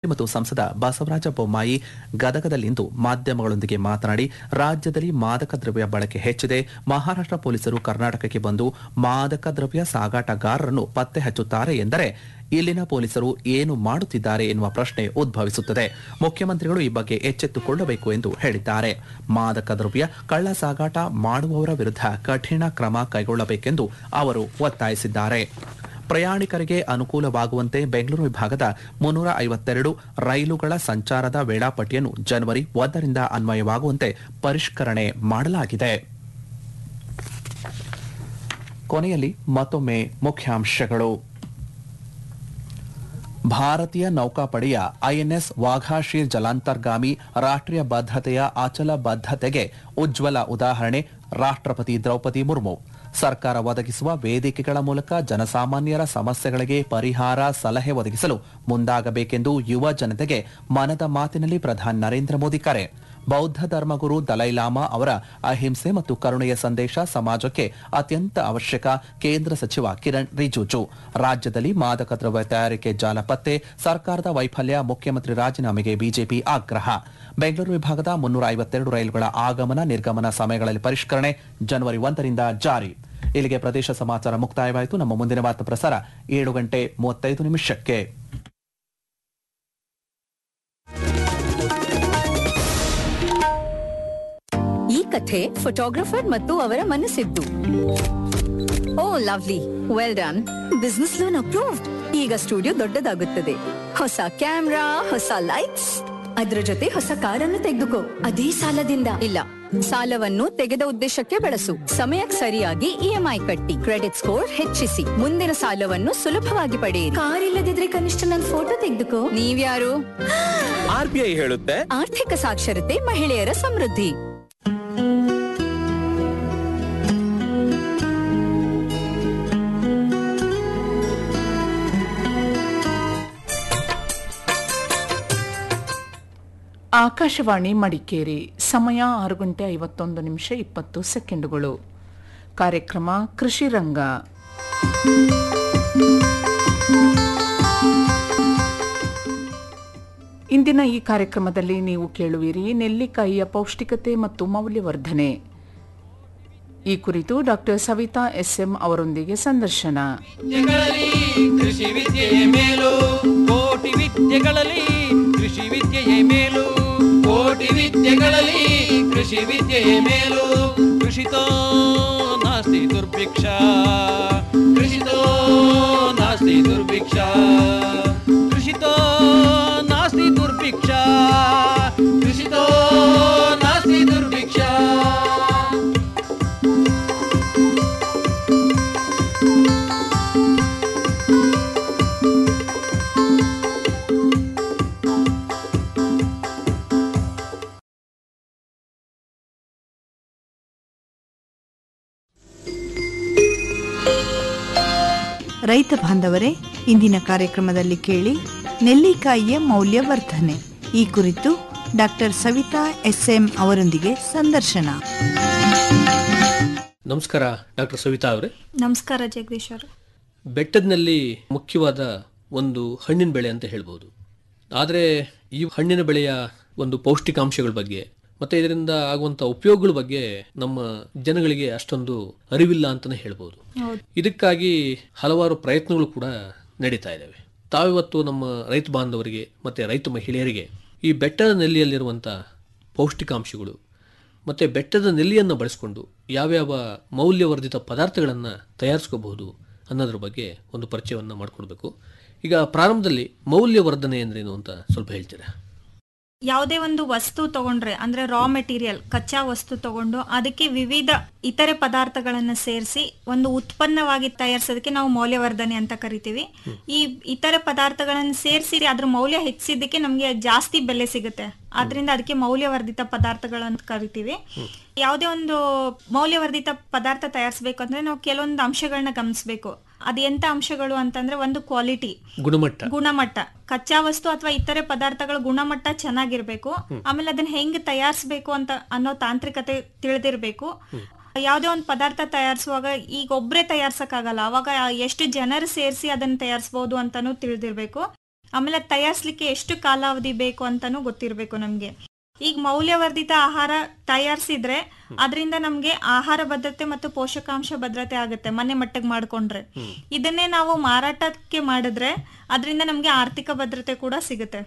ಮತ್ತು ಸಂಸದ ಬಸವರಾಜ ಬೊಮ್ಮಾಯಿ ಗದಗದಲ್ಲಿಂದು ಮಾಧ್ಯಮಗಳೊಂದಿಗೆ ಮಾತನಾಡಿ ರಾಜ್ಯದಲ್ಲಿ ಮಾದಕ ದ್ರವ್ಯ ಬಳಕೆ ಹೆಚ್ಚಿದೆ ಮಹಾರಾಷ್ಟ್ರ ಪೊಲೀಸರು ಕರ್ನಾಟಕಕ್ಕೆ ಬಂದು ಮಾದಕ ದ್ರವ್ಯ ಸಾಗಾಟಗಾರರನ್ನು ಪತ್ತೆ ಹಚ್ಚುತ್ತಾರೆ ಎಂದರೆ ಇಲ್ಲಿನ ಪೊಲೀಸರು ಏನು ಮಾಡುತ್ತಿದ್ದಾರೆ ಎನ್ನುವ ಪ್ರಶ್ನೆ ಉದ್ಭವಿಸುತ್ತದೆ ಮುಖ್ಯಮಂತ್ರಿಗಳು ಈ ಬಗ್ಗೆ ಎಚ್ಚೆತ್ತುಕೊಳ್ಳಬೇಕು ಎಂದು ಹೇಳಿದ್ದಾರೆ ಮಾದಕ ದ್ರವ್ಯ ಕಳ್ಳ ಸಾಗಾಟ ಮಾಡುವವರ ವಿರುದ್ಧ ಕಠಿಣ ಕ್ರಮ ಕೈಗೊಳ್ಳಬೇಕೆಂದು ಅವರು ಒತ್ತಾಯಿಸಿದ್ದಾರೆ ಪ್ರಯಾಣಿಕರಿಗೆ ಅನುಕೂಲವಾಗುವಂತೆ ಬೆಂಗಳೂರು ವಿಭಾಗದ ಮುನ್ನೂರ ಐವತ್ತೆರಡು ರೈಲುಗಳ ಸಂಚಾರದ ವೇಳಾಪಟ್ಟಿಯನ್ನು ಜನವರಿ ಒಂದರಿಂದ ಅನ್ವಯವಾಗುವಂತೆ ಪರಿಷ್ಕರಣೆ ಮಾಡಲಾಗಿದೆ ಕೊನೆಯಲ್ಲಿ ಮತ್ತೊಮ್ಮೆ ಮುಖ್ಯಾಂಶಗಳು ಭಾರತೀಯ ನೌಕಾಪಡೆಯ ಐಎನ್ಎಸ್ ವಾಘಾಶೀರ್ ಜಲಾಂತರ್ಗಾಮಿ ರಾಷ್ಟ್ರೀಯ ಬದ್ಧತೆಯ ಅಚಲ ಬದ್ಧತೆಗೆ ಉಜ್ವಲ ಉದಾಹರಣೆ ರಾಷ್ಟ್ರಪತಿ ದ್ರೌಪದಿ ಮುರ್ಮು ಸರ್ಕಾರ ಒದಗಿಸುವ ವೇದಿಕೆಗಳ ಮೂಲಕ ಜನಸಾಮಾನ್ಯರ ಸಮಸ್ಯೆಗಳಿಗೆ ಪರಿಹಾರ ಸಲಹೆ ಒದಗಿಸಲು ಮುಂದಾಗಬೇಕೆಂದು ಯುವ ಜನತೆಗೆ ಮನದ ಮಾತಿನಲ್ಲಿ ಪ್ರಧಾನಿ ನರೇಂದ್ರ ಮೋದಿ ಕರೆ ಬೌದ್ಧ ಧರ್ಮಗುರು ದಲೈಲಾಮಾ ಅವರ ಅಹಿಂಸೆ ಮತ್ತು ಕರುಣೆಯ ಸಂದೇಶ ಸಮಾಜಕ್ಕೆ ಅತ್ಯಂತ ಅವಶ್ಯಕ ಕೇಂದ್ರ ಸಚಿವ ಕಿರಣ್ ರಿಜಿಜು ರಾಜ್ಯದಲ್ಲಿ ಮಾದಕ ದ್ರವ್ಯ ತಯಾರಿಕೆ ಜಾಲ ಪತ್ತೆ ಸರ್ಕಾರದ ವೈಫಲ್ಯ ಮುಖ್ಯಮಂತ್ರಿ ರಾಜೀನಾಮೆಗೆ ಬಿಜೆಪಿ ಆಗ್ರಹ ಬೆಂಗಳೂರು ವಿಭಾಗದ ಮುನ್ನೂರ ಐವತ್ತೆರಡು ರೈಲುಗಳ ಆಗಮನ ನಿರ್ಗಮನ ಸಮಯಗಳಲ್ಲಿ ಪರಿಷ್ಕರಣೆ ಜನವರಿ ಒಂದರಿಂದ ಜಾರಿ ಇಲ್ಲಿಗೆ ಪ್ರದೇಶ ಸಮಾಚಾರ ಮುಕ್ತಾಯವಾಯಿತು ನಮ್ಮ ಮುಂದಿನ ವಾರ್ತಾ ಪ್ರಸಾರ ಏಳು ಗಂಟೆ ಮೂವತ್ತೈದು ನಿಮಿಷಕ್ಕೆ ಈ ಕಥೆ ಫೋಟೋಗ್ರಫರ್ ಮತ್ತು ಅವರ ಮನಸ್ಸಿದ್ದು oh lovely well done business loan approved ಈಗ ಸ್ಟುಡಿಯೋ ದೊಡ್ಡದಾಗುತ್ತದೆ ಹೊಸ ಕ್ಯಾಮ್ರಾ ಹೊಸ ಲೈಟ್ಸ್ ಅದ್ರ ಜೊತೆ ಹೊಸ ಕಾರನ್ನು ತೆಗೆದುಕೋ ಅದೇ ಸಾಲದಿಂದ ಇಲ್ಲ ಸಾಲವನ್ನು ತೆಗೆದ ಉದ್ದೇಶಕ್ಕೆ ಬಳಸು ಸಮಯಕ್ಕೆ ಸರಿಯಾಗಿ ಇಎಂಐ ಕಟ್ಟಿ ಕ್ರೆಡಿಟ್ ಸ್ಕೋರ್ ಹೆಚ್ಚಿಸಿ ಮುಂದಿನ ಸಾಲವನ್ನು ಸುಲಭವಾಗಿ ಪಡೆಯಿರಿ ಕಾರ್ ಇಲ್ಲದಿದ್ರೆ ಕನಿಷ್ಠ ನನ್ನ ಫೋಟೋ ತೆಗೆದುಕೋ ನೀವ್ಯಾರು ಆರ್ ಬಿ ಐ ಹೇಳುತ್ತೆ ಆರ್ಥಿಕ ಸಾಕ್ಷರತೆ ಮಹಿಳೆಯರ ಸಮೃದ್ಧಿ ಆಕಾಶವಾಣಿ ಮಡಿಕೇರಿ ಸಮಯ ಆರು ಗಂಟೆ ಐವತ್ತೊಂದು ನಿಮಿಷ ಇಪ್ಪತ್ತು ಸೆಕೆಂಡುಗಳು ಕಾರ್ಯಕ್ರಮ ಕೃಷಿ ರಂಗ ಇಂದಿನ ಈ ಕಾರ್ಯಕ್ರಮದಲ್ಲಿ ನೀವು ಕೇಳುವಿರಿ ನೆಲ್ಲಿಕಾಯಿಯ ಪೌಷ್ಟಿಕತೆ ಮತ್ತು ಮೌಲ್ಯವರ್ಧನೆ ಈ ಕುರಿತು ಡಾಕ್ಟರ್ ಸವಿತಾ ಎಸ್ಎಂ ಅವರೊಂದಿಗೆ ಸಂದರ್ಶನ ವಿದ್ಯೆಗಳಲ್ಲಿ ಕೃಷಿ ವಿದ್ಯೆಯೇ ಮೇಲು ಕೋಟಿ ವಿದ್ಯೆಗಳಲ್ಲಿ ಕೃಷಿ ವಿದ್ಯೆಯೇ ಮೇಲು ಕೋಟಿ ವಿದ್ಯೆಗಳಲ್ಲಿ ಕೃಷಿ ವಿದ್ಯೆಯೇ ಮೇಲು ಕೃಷಿತೋ ನಾಸ್ತಿ ದುರ್ಭಿಕ್ಷ ಕೃಷಿತೋ ನಾಸ್ತಿ ದುರ್ಭಿಕ್ಷ ಕೃಷಿತೋ ನಾಸ್ತಿ ದುರ್ಭಿಕ್ಷ ಕೃಷಿತೋ ನಾಸ್ತಿ ದುರ್ಭಿಕ್ಷ ರೈತ ಬಾಂಧವರೇ ಇಂದಿನ ಕಾರ್ಯಕ್ರಮದಲ್ಲಿ ಕೇಳಿ ನೆಲ್ಲಿಕಾಯಿಯ ಮೌಲ್ಯವರ್ಧನೆ ಈ ಕುರಿತು ಡಾಕ್ಟರ್ ಸವಿತಾ ಎಸ್ಎಂ ಅವರೊಂದಿಗೆ ಸಂದರ್ಶನ ನಮಸ್ಕಾರ ಡಾಕ್ಟರ್ ಸವಿತಾ ಅವರೇ ನಮಸ್ಕಾರ ಜಗದೀಶ್ ಅವರು ಬೆಟ್ಟದಲ್ಲಿ ಮುಖ್ಯವಾದ ಒಂದು ಹಣ್ಣಿನ ಬೆಳೆ ಅಂತ ಹೇಳ್ಬೋದು ಆದರೆ ಈ ಹಣ್ಣಿನ ಬೆಳೆಯ ಒಂದು ಪೌಷ್ಟಿಕಾಂಶಗಳ ಬಗ್ಗೆ ಮತ್ತೆ ಇದರಿಂದ ಆಗುವಂಥ ಉಪಯೋಗಗಳ ಬಗ್ಗೆ ನಮ್ಮ ಜನಗಳಿಗೆ ಅಷ್ಟೊಂದು ಅರಿವಿಲ್ಲ ಅಂತಲೇ ಹೇಳ್ಬೋದು ಇದಕ್ಕಾಗಿ ಹಲವಾರು ಪ್ರಯತ್ನಗಳು ಕೂಡ ನಡೀತಾ ಇದ್ದಾವೆ ತಾವಿವತ್ತು ನಮ್ಮ ರೈತ ಬಾಂಧವರಿಗೆ ಮತ್ತು ರೈತ ಮಹಿಳೆಯರಿಗೆ ಈ ಬೆಟ್ಟದ ನೆಲ್ಲಿಯಲ್ಲಿರುವಂಥ ಪೌಷ್ಟಿಕಾಂಶಗಳು ಮತ್ತು ಬೆಟ್ಟದ ನೆಲ್ಲಿಯನ್ನು ಬಳಸಿಕೊಂಡು ಯಾವ್ಯಾವ ಮೌಲ್ಯವರ್ಧಿತ ಪದಾರ್ಥಗಳನ್ನು ತಯಾರಿಸ್ಕೋಬಹುದು ಅನ್ನೋದ್ರ ಬಗ್ಗೆ ಒಂದು ಪರಿಚಯವನ್ನು ಮಾಡಿಕೊಡ್ಬೇಕು ಈಗ ಪ್ರಾರಂಭದಲ್ಲಿ ಮೌಲ್ಯವರ್ಧನೆ ಅಂದ್ರೇನು ಅಂತ ಸ್ವಲ್ಪ ಹೇಳ್ತೀರಾ ಯಾವುದೇ ಒಂದು ವಸ್ತು ತಗೊಂಡ್ರೆ ಅಂದ್ರೆ ರಾ ಮೆಟೀರಿಯಲ್ ಕಚ್ಚಾ ವಸ್ತು ತಗೊಂಡು ಅದಕ್ಕೆ ವಿವಿಧ ಇತರೆ ಪದಾರ್ಥಗಳನ್ನ ಸೇರಿಸಿ ಒಂದು ಉತ್ಪನ್ನವಾಗಿ ತಯಾರಿಸೋದಕ್ಕೆ ನಾವು ಮೌಲ್ಯವರ್ಧನೆ ಅಂತ ಕರಿತೀವಿ ಈ ಇತರೆ ಪದಾರ್ಥಗಳನ್ನ ಸೇರಿಸಿ ಅದ್ರ ಮೌಲ್ಯ ಹೆಚ್ಚಿದ್ದಕ್ಕೆ ನಮ್ಗೆ ಜಾಸ್ತಿ ಬೆಲೆ ಸಿಗುತ್ತೆ ಆದ್ರಿಂದ ಅದಕ್ಕೆ ಮೌಲ್ಯವರ್ಧಿತ ಪದಾರ್ಥಗಳಂತ ಕರಿತೀವಿ ಯಾವುದೇ ಒಂದು ಮೌಲ್ಯವರ್ಧಿತ ಪದಾರ್ಥ ತಯಾರಿಸಬೇಕು ಅಂದ್ರೆ ನಾವು ಕೆಲವೊಂದು ಅಂಶಗಳನ್ನ ಗಮನಿಸಬೇಕು ಅದೆಂತ ಅಂಶಗಳು ಅಂತಂದ್ರೆ ಒಂದು ಕ್ವಾಲಿಟಿ ಗುಣಮಟ್ಟ ಗುಣಮಟ್ಟ ಕಚ್ಚಾ ವಸ್ತು ಅಥವಾ ಇತರೆ ಪದಾರ್ಥಗಳ ಗುಣಮಟ್ಟ ಚೆನ್ನಾಗಿರ್ಬೇಕು ಆಮೇಲೆ ಅದನ್ನ ಹೆಂಗ್ ತಯಾರಿಸ್ಬೇಕು ಅಂತ ಅನ್ನೋ ತಾಂತ್ರಿಕತೆ ತಿಳಿದಿರ್ಬೇಕು ಯಾವ್ದೇ ಒಂದು ಪದಾರ್ಥ ತಯಾರಿಸುವಾಗ ಈಗ ಒಬ್ರೇ ತಯಾರ್ಸಕ್ ಆಗಲ್ಲ ಅವಾಗ ಎಷ್ಟು ಜನರು ಸೇರಿಸಿ ಅದನ್ನ ತಯಾರಿಸಬಹುದು ಅಂತಾನು ತಿಳಿದಿರ್ಬೇಕು ಆಮೇಲೆ ಅದ್ ತಯಾರಿಸ್ಲಿಕ್ಕೆ ಎಷ್ಟು ಕಾಲಾವಧಿ ಬೇಕು ಅಂತಾನು ಗೊತ್ತಿರ್ಬೇಕು ನಮ್ಗೆ ಈಗ ಮೌಲ್ಯವರ್ಧಿತ ಆಹಾರ ತಯಾರಿಸಿದ್ರೆ ಅದರಿಂದ ನಮ್ಗೆ ಆಹಾರ ಭದ್ರತೆ ಮತ್ತು ಪೋಷಕಾಂಶ ಭದ್ರತೆ ಆಗುತ್ತೆ ಮನೆ ಮಟ್ಟಕ್ಕೆ ಮಾಡ್ಕೊಂಡ್ರೆ ಇದನ್ನೇ ನಾವು ಮಾರಾಟಕ್ಕೆ ಮಾಡಿದ್ರೆ ಅದರಿಂದ ನಮ್ಗೆ ಆರ್ಥಿಕ ಭದ್ರತೆ ಕೂಡ ಸಿಗುತ್ತೆ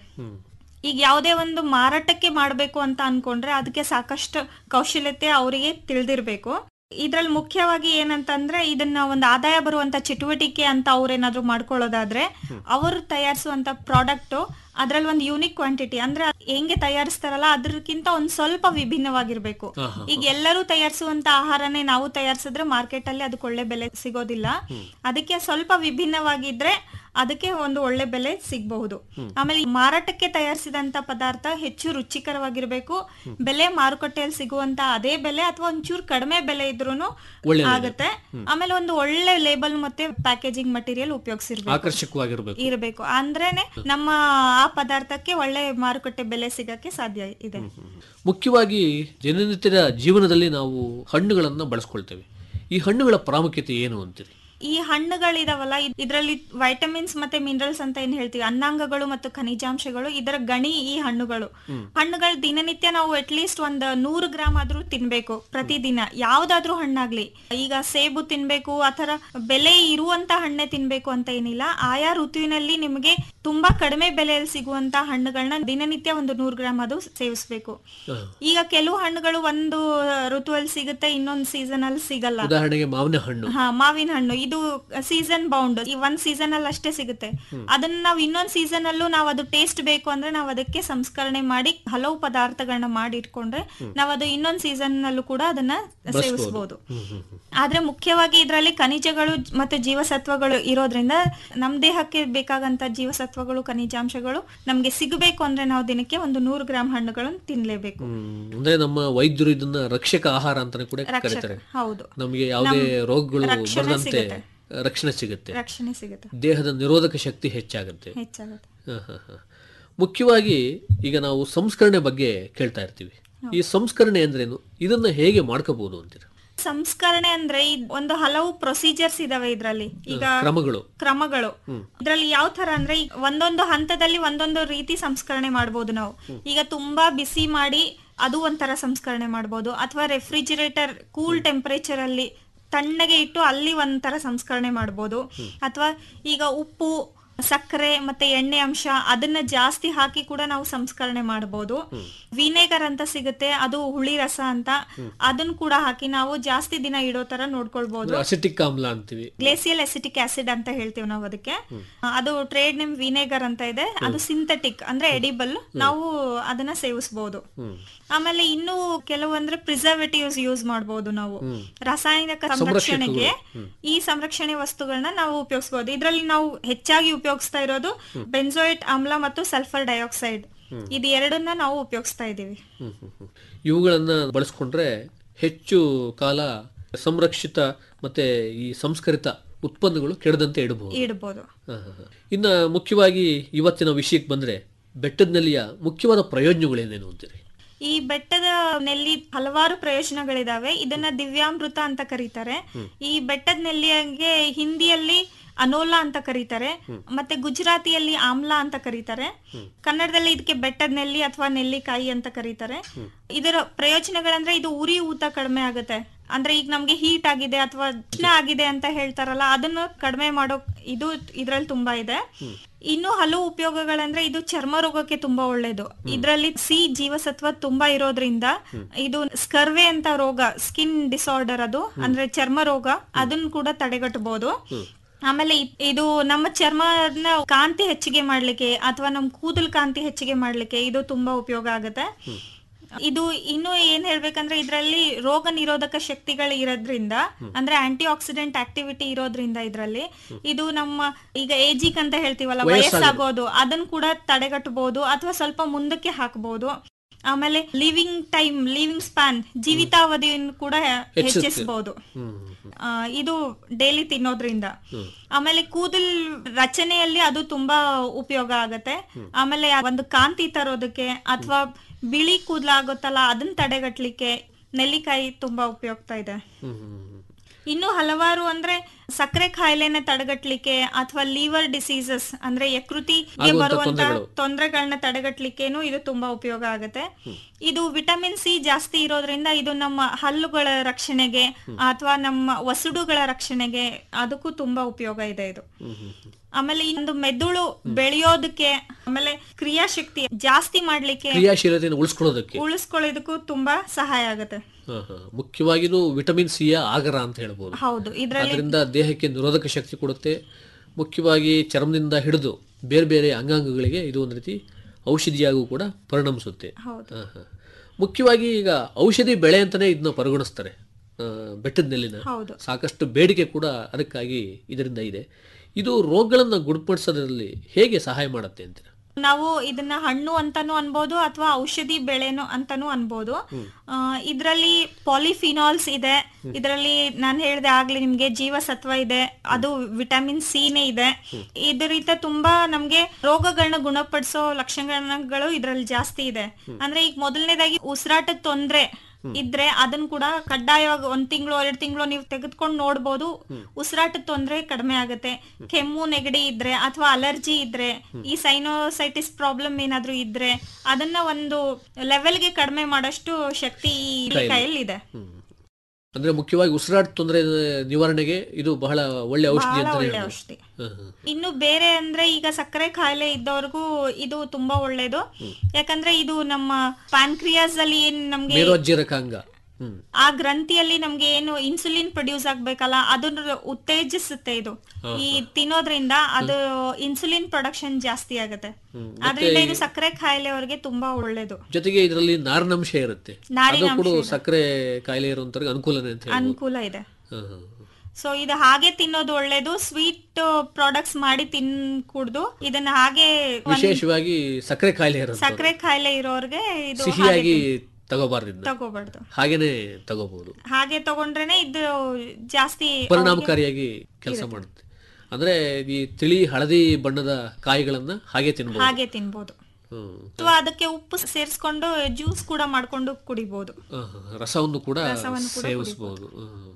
ಈಗ ಯಾವುದೇ ಒಂದು ಮಾರಾಟಕ್ಕೆ ಮಾಡಬೇಕು ಅಂತ ಅನ್ಕೊಂಡ್ರೆ ಅದಕ್ಕೆ ಸಾಕಷ್ಟು ಕೌಶಲ್ಯತೆ ಅವರಿಗೆ ತಿಳಿದಿರ್ಬೇಕು ಇದ್ರಲ್ಲಿ ಮುಖ್ಯವಾಗಿ ಏನಂತಂದ್ರೆ ಇದನ್ನ ಒಂದು ಆದಾಯ ಬರುವಂತ ಚಟುವಟಿಕೆ ಅಂತ ಅವ್ರೇನಾದ್ರೂ ಮಾಡ್ಕೊಳ್ಳೋದಾದ್ರೆ ಅವರು ತಯಾರಿಸುವಂತ ಪ್ರಾಡಕ್ಟ್ ಅದ್ರಲ್ಲಿ ಒಂದು ಯೂನಿಕ್ ಕ್ವಾಂಟಿಟಿ ಅಂದ್ರೆ ಹೆಂಗೆ ತಯಾರಿಸ್ತಾರಲ್ಲ ಅದ್ರಕ್ಕಿಂತ ಒಂದ್ ಸ್ವಲ್ಪ ವಿಭಿನ್ನವಾಗಿರ್ಬೇಕು ಈಗ ಎಲ್ಲರೂ ತಯಾರಿಸುವಂತ ಆಹಾರನೇ ನಾವು ತಯಾರಿಸಿದ್ರೆ ಮಾರ್ಕೆಟ್ ಅಲ್ಲಿ ಅದಕ್ಕೆ ಒಳ್ಳೆ ಬೆಲೆ ಸಿಗೋದಿಲ್ಲ ಅದಕ್ಕೆ ಸ್ವಲ್ಪ ವಿಭಿನ್ನವಾಗಿದ್ರೆ ಅದಕ್ಕೆ ಒಂದು ಒಳ್ಳೆ ಬೆಲೆ ಸಿಗಬಹುದು ಆಮೇಲೆ ಈ ಮಾರಾಟಕ್ಕೆ ತಯಾರಿಸಿದಂತ ಪದಾರ್ಥ ಹೆಚ್ಚು ರುಚಿಕರವಾಗಿರ್ಬೇಕು ಬೆಲೆ ಮಾರುಕಟ್ಟೆಯಲ್ಲಿ ಸಿಗುವಂತ ಅದೇ ಬೆಲೆ ಅಥವಾ ಒಂಚೂರು ಕಡಿಮೆ ಬೆಲೆ ಇದ್ರೂನು ಒಳ್ಳೆ ಆಗುತ್ತೆ ಆಮೇಲೆ ಒಂದು ಒಳ್ಳೆ ಲೇಬಲ್ ಮತ್ತೆ ಪ್ಯಾಕೇಜಿಂಗ್ ಮಟೀರಿಯಲ್ ಉಪಯೋಗಿಸಿರ್ಬೇಕು ಆಕರ್ಷಕವಾಗಿರ್ಬೇಕು ಇರಬೇಕು ಅಂದ್ರೇನೆ ನಮ್ಮ ಆ ಪದಾರ್ಥಕ್ಕೆ ಒಳ್ಳೆ ಮಾರುಕಟ್ಟೆ ಬೆಲೆ ಸಿಗಕ್ಕೆ ಸಾಧ್ಯ ಇದೆ ಮುಖ್ಯವಾಗಿ ದಿನನಿತ್ಯದ ಜೀವನದಲ್ಲಿ ನಾವು ಹಣ್ಣುಗಳನ್ನು ಬಳಸ್ಕೊಳ್ತೇವೆ ಈ ಹಣ್ಣುಗಳ ಪ್ರಾಮುಖ್ಯತೆ ಏನು ಅಂತೀರಿ ಈ ಹಣ್ಣುಗಳಿದಾವಲ್ಲ ಇದ್- ಇದ್ರಲ್ಲಿ ವೈಟಮಿನ್ಸ್ ಮತ್ತೆ ಮಿನರಲ್ಸ್ ಅಂತ ಏನ್ ಹೇಳ್ತೀವಿ ಅನ್ನಾಂಗಗಳು ಮತ್ತು ಖನಿಜಾಂಶಗಳು ಇದರ ಗಣಿ ಈ ಹಣ್ಣುಗಳು ಹಣ್ಣುಗಳು ದಿನನಿತ್ಯ ನಾವು ಅಟ್ಲೀಸ್ಟ್ ಒಂದ್ ನೂರು ಗ್ರಾಮ್ ಆದ್ರೂ ತಿನ್ಬೇಕು ಪ್ರತಿದಿನ ಯಾವ್ದಾದ್ರೂ ಹಣ್ಣಾಗ್ಲಿ ಈಗ ಸೇಬು ತಿನ್ಬೇಕು ಆತರ ಬೆಲೆ ಇರುವಂತ ಹಣ್ಣೆ ತಿನ್ಬೇಕು ಅಂತ ಏನಿಲ್ಲ ಆಯಾ ಋತುವಿನಲ್ಲಿ ನಿಮಗೆ ತುಂಬಾ ಕಡಿಮೆ ಬೆಲೆಯಲ್ಲಿ ಸಿಗುವಂತ ಹಣ್ಣುಗಳನ್ನ ದಿನನಿತ್ಯ ಒಂದು ನೂರು ಗ್ರಾಮ್ ಅದು ಸೇವಿಸ್ಬೇಕು ಈಗ ಕೆಲವು ಹಣ್ಣುಗಳು ಒಂದು ಋತುವಲ್ಲಿ ಸಿಗುತ್ತೆ ಇನ್ನೊಂದು ಸೀಸನ್ ಅಲ್ಲಿ ಸಿಗಲ್ಲ ಉದಾಹರಣೆಗೆ ಮಾವಿನ ಹಣ್ಣು ಹಾ ಮಾವಿನ ಹಣ್ಣು ಇದು ಸೀಸನ್ ಬೌಂಡ್ ಈ ಒಂದ್ ಸೀಸನ್ ಅಲ್ಲಿ ಅಷ್ಟೇ ಸಿಗುತ್ತೆ ಅದನ್ನ ನಾವು ಇನ್ನೊಂದ್ ಸೀಸನ್ ಅಲ್ಲೂ ನಾವು ಅದು ಟೇಸ್ಟ್ ಬೇಕು ಅಂದ್ರೆ ನಾವು ಅದಕ್ಕೆ ಸಂಸ್ಕರಣೆ ಮಾಡಿ ಹಲವು ಪದಾರ್ಥಗಳನ್ನ ಮಾಡಿ ಇಟ್ಕೊಂಡ್ರೆ ನಾವು ಅದು ಇನ್ನೊಂದ್ ಸೀಸನ್ ನಲ್ಲೂ ಕೂಡ ಅದನ್ನ ಸೇವಿಸಬಹುದು ಆದ್ರೆ ಮುಖ್ಯವಾಗಿ ಇದರಲ್ಲಿ ಖನಿಜಗಳು ಮತ್ತೆ ಜೀವಸತ್ವಗಳು ಇರೋದ್ರಿಂದ ನಮ್ ದೇಹಕ್ಕೆ ಬೇಕಾಗಂತ ಜೀವಸತ್ವಗಳು ಖನಿಜಾಂಶಗಳು ನಮ್ಗೆ ಸಿಗಬೇಕು ಅಂದ್ರೆ ನಾವು ದಿನಕ್ಕೆ ಒಂದು ನೂರು ಗ್ರಾಮ್ ಹಣ್ಣುಗಳನ್ನು ತಿನ್ಲೇಬೇಕು ಹ್ಮ್. ಅಂದ್ರೆ ನಮ್ಮ ವೈದ್ಯರು ಇದನ್ನ ರಕ್ಷಕ ಆಹಾರ ಅಂತಾನೆ ಕೂಡ ರಕ್ಷಕ ಕರೀತಾರೆ ಹೌದು ನಮಗೆ ಯಾವುದೇ ರೋಗಗಳು ರಕ್ಷಣೆ ಬರದಂತೆ ಸಿಗುತ್ತೆ. ರಕ್ಷಣೆ ಸಿಗುತ್ತೆ ರಕ್ಷಣೆ ಸಿಗುತ್ತೆ ದೇಹದ ನಿರೋಧಕ ಶಕ್ತಿ ಹೆಚ್ಚಾಗುತ್ತೆ ಹೆಚ್ಚಾಗುತ್ತೆ ಹ, ಹ, ಹ. ಮುಖ್ಯವಾಗಿ ಈಗ ನಾವು ಸಂಸ್ಕರಣೆ ಬಗ್ಗೆ ಕೇಳ್ತಾ ಇರ್ತೀವಿ ಈ ಸಂಸ್ಕರಣೆ ಅಂದ್ರೇನು ಇದನ್ನ ಹೇಗೆ ಮಾಡ್ಕೋಬಹುದು ಅಂತೀರ ಸಂಸ್ಕರಣೆ ಅಂದ್ರೆ ಇದ್ ಒಂದು ಹಲವು ಪ್ರೊಸೀಜರ್ಸ್ ಇದಾವೆ ಇದ್ರಲ್ಲಿ ಈಗ ಕ್ರಮಗಳು ಕ್ರಮಗಳು ಇದ್ರಲ್ಲಿ ಯಾವ ತರ ಅಂದ್ರೆ ಈಗ ಒಂದೊಂದು ಹಂತದಲ್ಲಿ ಒಂದೊಂದು ರೀತಿ ಸಂಸ್ಕರಣೆ ಮಾಡ್ಬೋದು ನಾವು ಈಗ ತುಂಬಾ ಬಿಸಿ ಮಾಡಿ ಅದು ಒಂಥರ ಸಂಸ್ಕರಣೆ ಮಾಡ್ಬೋದು ಅಥವಾ ರೆಫ್ರಿಜಿರೇಟರ್ ಕೂಲ್ ಟೆಂಪರೇಚರ್ ಅಲ್ಲಿ ತಣ್ಣಗೆ ಇಟ್ಟು ಅಲ್ಲಿ ಒಂಥರ ಸಂಸ್ಕರಣೆ ಮಾಡ್ಬೋದು ಅಥವಾ ಈಗ ಉಪ್ಪು ಸಕ್ಕರೆ ಮತ್ತೆ ಎಣ್ಣೆ ಅಂಶ ಅದನ್ನ ಜಾಸ್ತಿ ಹಾಕಿ ಕೂಡ ನಾವು ಸಂಸ್ಕರಣೆ ಮಾಡಬಹುದು ವಿನೆಗರ್ ಅಂತ ಸಿಗುತ್ತೆ ಅದು ಹುಳಿ ರಸ ಅಂತ ಅದನ್ನ ಕೂಡ ಹಾಕಿ ನಾವು ಜಾಸ್ತಿ ದಿನ ಇಡೋ ತರ ನೋಡ್ಕೊಳ್ಬಹುದು ಅಸಿಟಿಕ್ ಆಮ್ಲ ಅಂತೀವಿ ಗ್ಲೇಸಿಯಲ್ ಎಸಿಟಿಕ್ ಆಸಿಡ್ ಅಂತ ಹೇಳ್ತೀವಿ ನಾವು ಅದಕ್ಕೆ ಅದು ಟ್ರೇಡ್ ನೇಮ್ ವಿನೆಗರ್ ಅಂತ ಇದೆ ಅದು ಸಿಂಥೆಟಿಕ್ ಅಂದ್ರೆ ಎಡಿಬಲ್ ನಾವು ಅದನ್ನ ಸೇವಿಸಬಹುದು ಆಮೇಲೆ ಇನ್ನು ಕೆಲವು ಅಂದ್ರೆ ಪ್ರಿಸರ್ವೇಟಿವ್ಸ್ ಯೂಸ್ ಮಾಡಬಹುದು ನಾವು ರಾಸಾಯನಿಕ ಸಂರಕ್ಷಣೆಗೆ ಈ ಸಂರಕ್ಷಣೆ ವಸ್ತುಗಳನ್ನ ನಾವು ಉಪಯೋಗಿಸಬಹುದು ಇದರಲ್ಲಿ ನಾವು ಹೆಚ್ಚಾಗಿ ಉಪಯೋಗಿಸ್ತಾ ಇರೋದು ಬೆನ್ಸೋಯಿಟ್ ಆಮ್ಲ ಮತ್ತು ಸಲ್ಫರ್ ಡೈಆಕ್ಸೈಡ್ ಇದು ಎರಡನ್ನ ನಾವು ಉಪಯೋಗಿಸ್ತಾ ಇದೀವಿ ಹ್ಮ್, ಹ್ಮ್, ಹ್ಮ್. ಇವುಗಳನ್ನ ಬಳಸ್ಕೊಂಡ್ರೆ ಹೆಚ್ಚು ಕಾಲ ಸಂರಕ್ಷಿತ ಮತ್ತೆ ಈ ಸಂಸ್ಕರಿತ ಉತ್ಪನ್ನಗಳು ಕೆಡದಂತೆ ಇಡಬಹುದು ಇಡ್ಬೋದು ಇನ್ನ ಮುಖ್ಯವಾಗಿ ಇವತ್ತಿನ ವಿಷಯಕ್ಕೆ ಬಂದ್ರೆ ಬೆಟ್ಟದ ನೆಲ್ಲಿಯ ಮುಖ್ಯವಾದ ಪ್ರಯೋಜನಗಳೇನೇನು ಅಂತೀರಿ ಈ ಬೆಟ್ಟದ ನೆಲ್ಲಿ ಹಲವಾರು ಪ್ರಯೋಜನಗಳಿದಾವೆ ಇದನ್ನ ದಿವ್ಯಾಮೃತ ಅಂತ ಕರೀತಾರೆ ಈ ಬೆಟ್ಟದ ನೆಲ್ಲಿಗೆ ಹಿಂದಿಯಲ್ಲಿ ಅನೋಲಾ ಅಂತ ಕರೀತಾರೆ ಮತ್ತೆ ಗುಜರಾತಿಯಲ್ಲಿ ಆಮ್ಲಾ ಅಂತ ಕರೀತಾರೆ ಕನ್ನಡದಲ್ಲಿ ಇದಕ್ಕೆ ಬೆಟ್ಟದ ನೆಲ್ಲಿ ಅಥವಾ ನೆಲ್ಲಿಕಾಯಿ ಅಂತ ಕರೀತಾರೆ ಇದರ ಪ್ರಯೋಜನಗಳಂದ್ರೆ ಇದು ಉರಿ ಊತ ಕಡಿಮೆ ಆಗುತ್ತೆ ಅಂದ್ರೆ ಈಗ ನಮ್ಗೆ ಹೀಟ್ ಆಗಿದೆ ಅಥವಾ ಉಷ್ಣ ಆಗಿದೆ ಅಂತ ಹೇಳ್ತಾರಲ್ಲ ಅದನ್ನು ಕಡಿಮೆ ಮಾಡೋ ಇದು ಇದ್ರಲ್ಲಿ ತುಂಬಾ ಇದೆ ಇನ್ನು ಹಲವು ಉಪಯೋಗಗಳಂದ್ರೆ ಇದು ಚರ್ಮ ರೋಗಕ್ಕೆ ತುಂಬಾ ಒಳ್ಳೇದು ಇದರಲ್ಲಿ ಸಿ ಜೀವಸತ್ವ ತುಂಬಾ ಇರೋದ್ರಿಂದ ಇದು ಸ್ಕರ್ವೆ ಅಂತ ರೋಗ ಸ್ಕಿನ್ ಡಿಸಾರ್ಡರ್ ಅದು ಅಂದ್ರೆ ಚರ್ಮ ರೋಗ ಅದನ್ನ ಕೂಡ ತಡೆಗಟ್ಟಬಹುದು ಆಮೇಲೆ ಇದ್- ಇದು ನಮ್ಮ ಚರ್ಮನ ಕಾಂತಿ ಹೆಚ್ಚಿಗೆ ಮಾಡ್ಲಿಕ್ಕೆ ಅಥವಾ ನಮ್ ಕೂದಲ್ ಕಾಂತಿ ಹೆಚ್ಚಿಗೆ ಮಾಡ್ಲಿಕ್ಕೆ ಇದು ತುಂಬಾ ಉಪಯೋಗ ಆಗುತ್ತೆ ಇದು ಇನ್ನು ಏನ್ ಹೇಳ್ಬೇಕಂದ್ರೆ ಇದರಲ್ಲಿ ರೋಗ ನಿರೋಧಕ ಶಕ್ತಿಗಳು ಇರೋದ್ರಿಂದ ಅಂದ್ರೆ ಆಂಟಿ ಆಕ್ಸಿಡೆಂಟ್ ಆಕ್ಟಿವಿಟಿ ಇರೋದ್ರಿಂದ ಇದರಲ್ಲಿ ಇದು ನಮ್ಮ ಈಗ ಏಜಿಕ್ ಅಂತ ಹೇಳ್ತೀವಲ್ಲ ವಯಸ್ಸಾಗೋದು ಅದನ್ನ ಕೂಡ ತಡೆಗಟ್ಟಬಹುದು ಅಥವಾ ಸ್ವಲ್ಪ ಮುಂದಕ್ಕೆ ಹಾಕಬಹುದು ಆಮೇಲೆ ಲಿವಿಂಗ್ ಟೈಮ್ ಲಿವಿಂಗ್ ಸ್ಪ್ಯಾನ್ ಜೀವಿತಾವಧಿಯನ್ನು ಕೂಡ ಹೆಚ್ಚಿಸಬಹುದು ಆ, ಇದು ಡೈಲಿ ತಿನ್ನೋದ್ರಿಂದ ಆಮೇಲೆ ಕೂದಲ್ ರಚನೆಯಲ್ಲಿ ಅದು ತುಂಬಾ ಉಪಯೋಗ ಆಗತ್ತೆ ಆಮೇಲೆ ಆ ಒಂದು ಕಾಂತಿ ತರೋದಕ್ಕೆ ಅಥವಾ ಬಿಳಿ ಕೂದಲ ಆಗುತ್ತಲ್ಲ ಅದನ್ನ ತಡೆಗಟ್ಲಿಕ್ಕೆ ನೆಲ್ಲಿಕಾಯಿ ತುಂಬಾ ಉಪಯುಕ್ತ ಇದೆ ಇನ್ನು ಹಲವಾರು ಅಂದ್ರೆ ಸಕ್ಕರೆ ಕಾಯಿಲೆನ ತಡೆಗಟ್ಲಿಕ್ಕೆ ಅಥವಾ ಲಿವರ್ ಡಿಸೀಸಸ್ ಅಂದ್ರೆ ಯಕೃತಿಗೆ ಆಗುವಂತ ಬರುವಂತ ತೊಂದರೆಗಳು. ತೊಂದರೆಗಳನ್ನ ತಡೆಗಟ್ಲಿಕ್ಕೇನು ಇದು ತುಂಬಾ ಉಪಯೋಗ ಆಗುತ್ತೆ ಇದು ವಿಟಮಿನ್ ಸಿ ಜಾಸ್ತಿ ಇರೋದ್ರಿಂದ ಇದು ನಮ್ಮ ಹಲ್ಲುಗಳ ರಕ್ಷಣೆಗೆ ಅಥವಾ ನಮ್ಮ ವಸುಡುಗಳ ರಕ್ಷಣೆಗೆ ಅದಕ್ಕೂ ತುಂಬಾ ಉಪಯೋಗ ಇದೆ ಇದು ಆಮೇಲೆ ಈ ಒಂದು ಮೆದುಳು ಬೆಳೆಯೋದಕ್ಕೆ ಆಮೇಲೆ ಕ್ರಿಯಾಶಕ್ತಿ ಜಾಸ್ತಿ ಮಾಡ್ಲಿಕ್ಕೆ ಕ್ರಿಯಾಶೀಲತೆಯನ್ನು ಉಳಿಸ್ಕೊಳ್ಳೋದಕ್ಕೆ ಉಳಿಸ್ಕೊಳ್ಳೋದಕ್ಕೂ ತುಂಬಾ ಸಹಾಯ ಆಗುತ್ತೆ ಹಾ, ಹಾ. ಮುಖ್ಯವಾಗಿನೂ ವಿಟಮಿನ್ ಸಿಯ ಆಗರ ಅಂತ ಹೇಳ್ಬೋದು ಹೌದು ಇದ್ರಲ್ಲಿ ಅದರಿಂದ ದೇಹಕ್ಕೆ ನಿರೋಧಕ ಶಕ್ತಿ ಕೊಡುತ್ತೆ ಮುಖ್ಯವಾಗಿ ಚರ್ಮದಿಂದ ಹಿಡಿದು ಬೇರೆ ಬೇರೆ ಅಂಗಾಂಗಗಳಿಗೆ ಇದು ಒಂದು ರೀತಿ ಔಷಧಿಯಾಗೂ ಕೂಡ ಪರಿಣಮಿಸುತ್ತೆ ಹೌದು ಹಾ, ಹಾ. ಮುಖ್ಯವಾಗಿ ಈಗ ಔಷಧಿ ಬೆಳೆ ಅಂತಾನೆ ಇದನ್ನ ಪರಿಗಣಿಸ್ತಾರೆ ಆ, ಬೆಟ್ಟದ ನೆಲ್ಲಿನ ಹೌದು ಸಾಕಷ್ಟು ಬೇಡಿಕೆ ಕೂಡ ಅದಕ್ಕಾಗಿ ಇದರಿಂದ ಇದೆ ಇದು ರೋಗಗಳನ್ನು ಗುಣಪಡಿಸೋದ್ರಲ್ಲಿ ಹೇಗೆ ಸಹಾಯ ಮಾಡುತ್ತೆ ಅಂತೀರ ನಾವು ಇದನ್ನ ಹಣ್ಣು ಅಂತಾನು ಅನ್ಬೋದು ಅಥವಾ ಔಷಧಿ ಬೆಳೆನು ಅಂತಾನು ಅನ್ಬೋದು ಆ, ಇದ್ರಲ್ಲಿ ಪಾಲಿಫಿನಾಲ್ಸ್ ಇದೆ ಇದರಲ್ಲಿ ನಾನು ಹೇಳ್ದೆ ಆಗ್ಲಿ ನಿಮ್ಗೆ ಜೀವಸತ್ವ ಇದೆ ಅದು ವಿಟಮಿನ್ ಸಿನೇ ಇದೆ ಇದರಿಂದ ತುಂಬಾ ನಮ್ಗೆ ರೋಗಗಳನ್ನ ಗುಣಪಡಿಸೋ ಲಕ್ಷಣಗಳು ಇದ್ರಲ್ಲಿ ಜಾಸ್ತಿ ಇದೆ ಅಂದ್ರೆ ಈಗ ಮೊದಲನೇದಾಗಿ ಉಸಿರಾಟದ ತೊಂದ್ರೆ ಇದ್ರೆ ಅದನ್ನ ಕೂಡ ಕಡ್ಡಾಯವಾಗಿ ಒಂದ್ ತಿಂಗಳು ಎರಡ್ ತಿಂಗಳು ನೀವು ತೆಗೆದುಕೊಂಡು ನೋಡ್ಬೋದು ಉಸಿರಾಟದ ತೊಂದ್ರೆ ಕಡಿಮೆ ಆಗುತ್ತೆ ಕೆಮ್ಮು ನೆಗಡಿ ಇದ್ರೆ ಅಥವಾ ಅಲರ್ಜಿ ಇದ್ರೆ ಈ ಸೈನೋಸೈಟಿಸ್ ಪ್ರಾಬ್ಲಮ್ ಏನಾದ್ರೂ ಇದ್ರೆ ಅದನ್ನ ಒಂದು ಲೆವೆಲ್ಗೆ ಕಡಿಮೆ ಮಾಡೋಷ್ಟು ಶಕ್ತಿ ಈ ಕೈಯಲ್ಲಿ ಇದೆ ಅಂದ್ರೆ ಮುಖ್ಯವಾಗಿ ಉಸಿರಾಟ ತೊಂದರೆ ನಿವಾರಣೆಗೆ ಇದು ಬಹಳ ಒಳ್ಳೆ ಔಷಧಿ ಬಹಳ ಅಂತಾನೆ ಒಳ್ಳೆ ಹೇಳ್ಬೋದು. ಔಷಧಿ ಹಾ, ಹಾ. ಇನ್ನು ಬೇರೆ ಅಂದ್ರೆ ಈಗ ಸಕ್ಕರೆ ಕಾಯಿಲೆ ಇದ್ದವ್ರಿಗೂ ಇದು ತುಂಬಾ ಒಳ್ಳೇದು ಯಾಕಂದ್ರೆ ಇದು ನಮ್ಮ ಪ್ಯಾನ್ಕ್ರಿಯಾಸ್ ಅಲ್ಲಿ ಏನ್ ನಮ್ಗೆ ಮೇದೋಜ್ಜೀರಕ ಅಂಗ ಹ್ಮ್ ಆ ಗ್ರಂಥಿಯಲ್ಲಿ ನಮ್ಗೆ ಏನು ಇನ್ಸುಲಿನ್ ಪ್ರೊಡ್ಯೂಸ್ ಆಗ್ಬೇಕಲ್ಲ ಅದನ್ನ ಉತ್ತೇಜಿಸುತ್ತೆ ಇದು ಈ ತಿನ್ನೋದ್ರಿಂದ ಅದು ಇನ್ಸುಲಿನ್ ಪ್ರೊಡಕ್ಷನ್ ಜಾಸ್ತಿ ಆಗುತ್ತೆ ಅದರಿಂದ ಇದು ಸಕ್ಕರೆ ಕಾಯಿಲೆ ಅವ್ರಿಗೆ ತುಂಬಾ ಒಳ್ಳೇದು ಜೊತೆಗೆ ಇದರಲ್ಲಿ ನಾರಿನಂಶ ಇರುತ್ತೆ ಅದು ನಾರಿನಾಂಶ ಕೂಡ ಇದೆ. ಸಕ್ಕರೆ ಕಾಯಿಲೆ ಇರುವಂತವ್ರಿಗೆ ಅನುಕೂಲನೇ ಅಂತ ಹೇಳ್ಬೋದು ಅನುಕೂಲ ಇದೆ ಹಾ, ಹಾ. ಸೊ ಇದು ಹಾಗೆ ತಿನ್ನೋದು ಒಳ್ಳೇದು ಸ್ವೀಟ್ ಪ್ರಾಡಕ್ಟ್ಸ್ ಮಾಡಿ ತಿನ್ ಕುಡ್ದು ಇದನ್ನ ಹಾಗೆ ಒಂದ್ ವಿಶೇಷವಾಗಿ ಸಕ್ಕರೆ ಕಾಯಿಲೆ ಇರುತ್ತೆ ಸಕ್ಕರೆ ಕಾಯಿಲೆ ಇರೋರ್ಗೆ ಇದು ಹಾಗೆ ಸಿಹಿಯಾಗಿ ತಗೋಬಾರ್ದು ಇದನ್ನ. ತಗೋಬಾರ್ದು ಹಾಗೇನೆ ತಗೋಬಹುದು ಹಾಗೆ ತಗೊಂಡ್ರೇನೆ ಇದು ಜಾಸ್ತಿ ಪರಿಣಾಮಕಾರಿಯಾಗಿ ಕೆಲಸ ಮಾಡುತ್ತೆ ಅಂದ್ರೆ ಈ ತಿಳಿ ಹಳದಿ ಬಣ್ಣದ ಕಾಯಿಗಳನ್ನ ಹಾಗೆ ತಿನ್ಬಹುದು ಹಾಗೆ ತಿನ್ಬೋದು ಹ್ಮ್. ಅಥವಾ ಅದಕ್ಕೆ ಉಪ್ಪು ಸೇರಿಸ್ಕೊಂಡು ಜ್ಯೂಸ್ ಕೂಡ ಮಾಡ್ಕೊಂಡು ಕುಡಿಬಹುದು ಆ, ರಸವನ್ನು ಕೂಡ ಸೇವಿಸಬಹುದು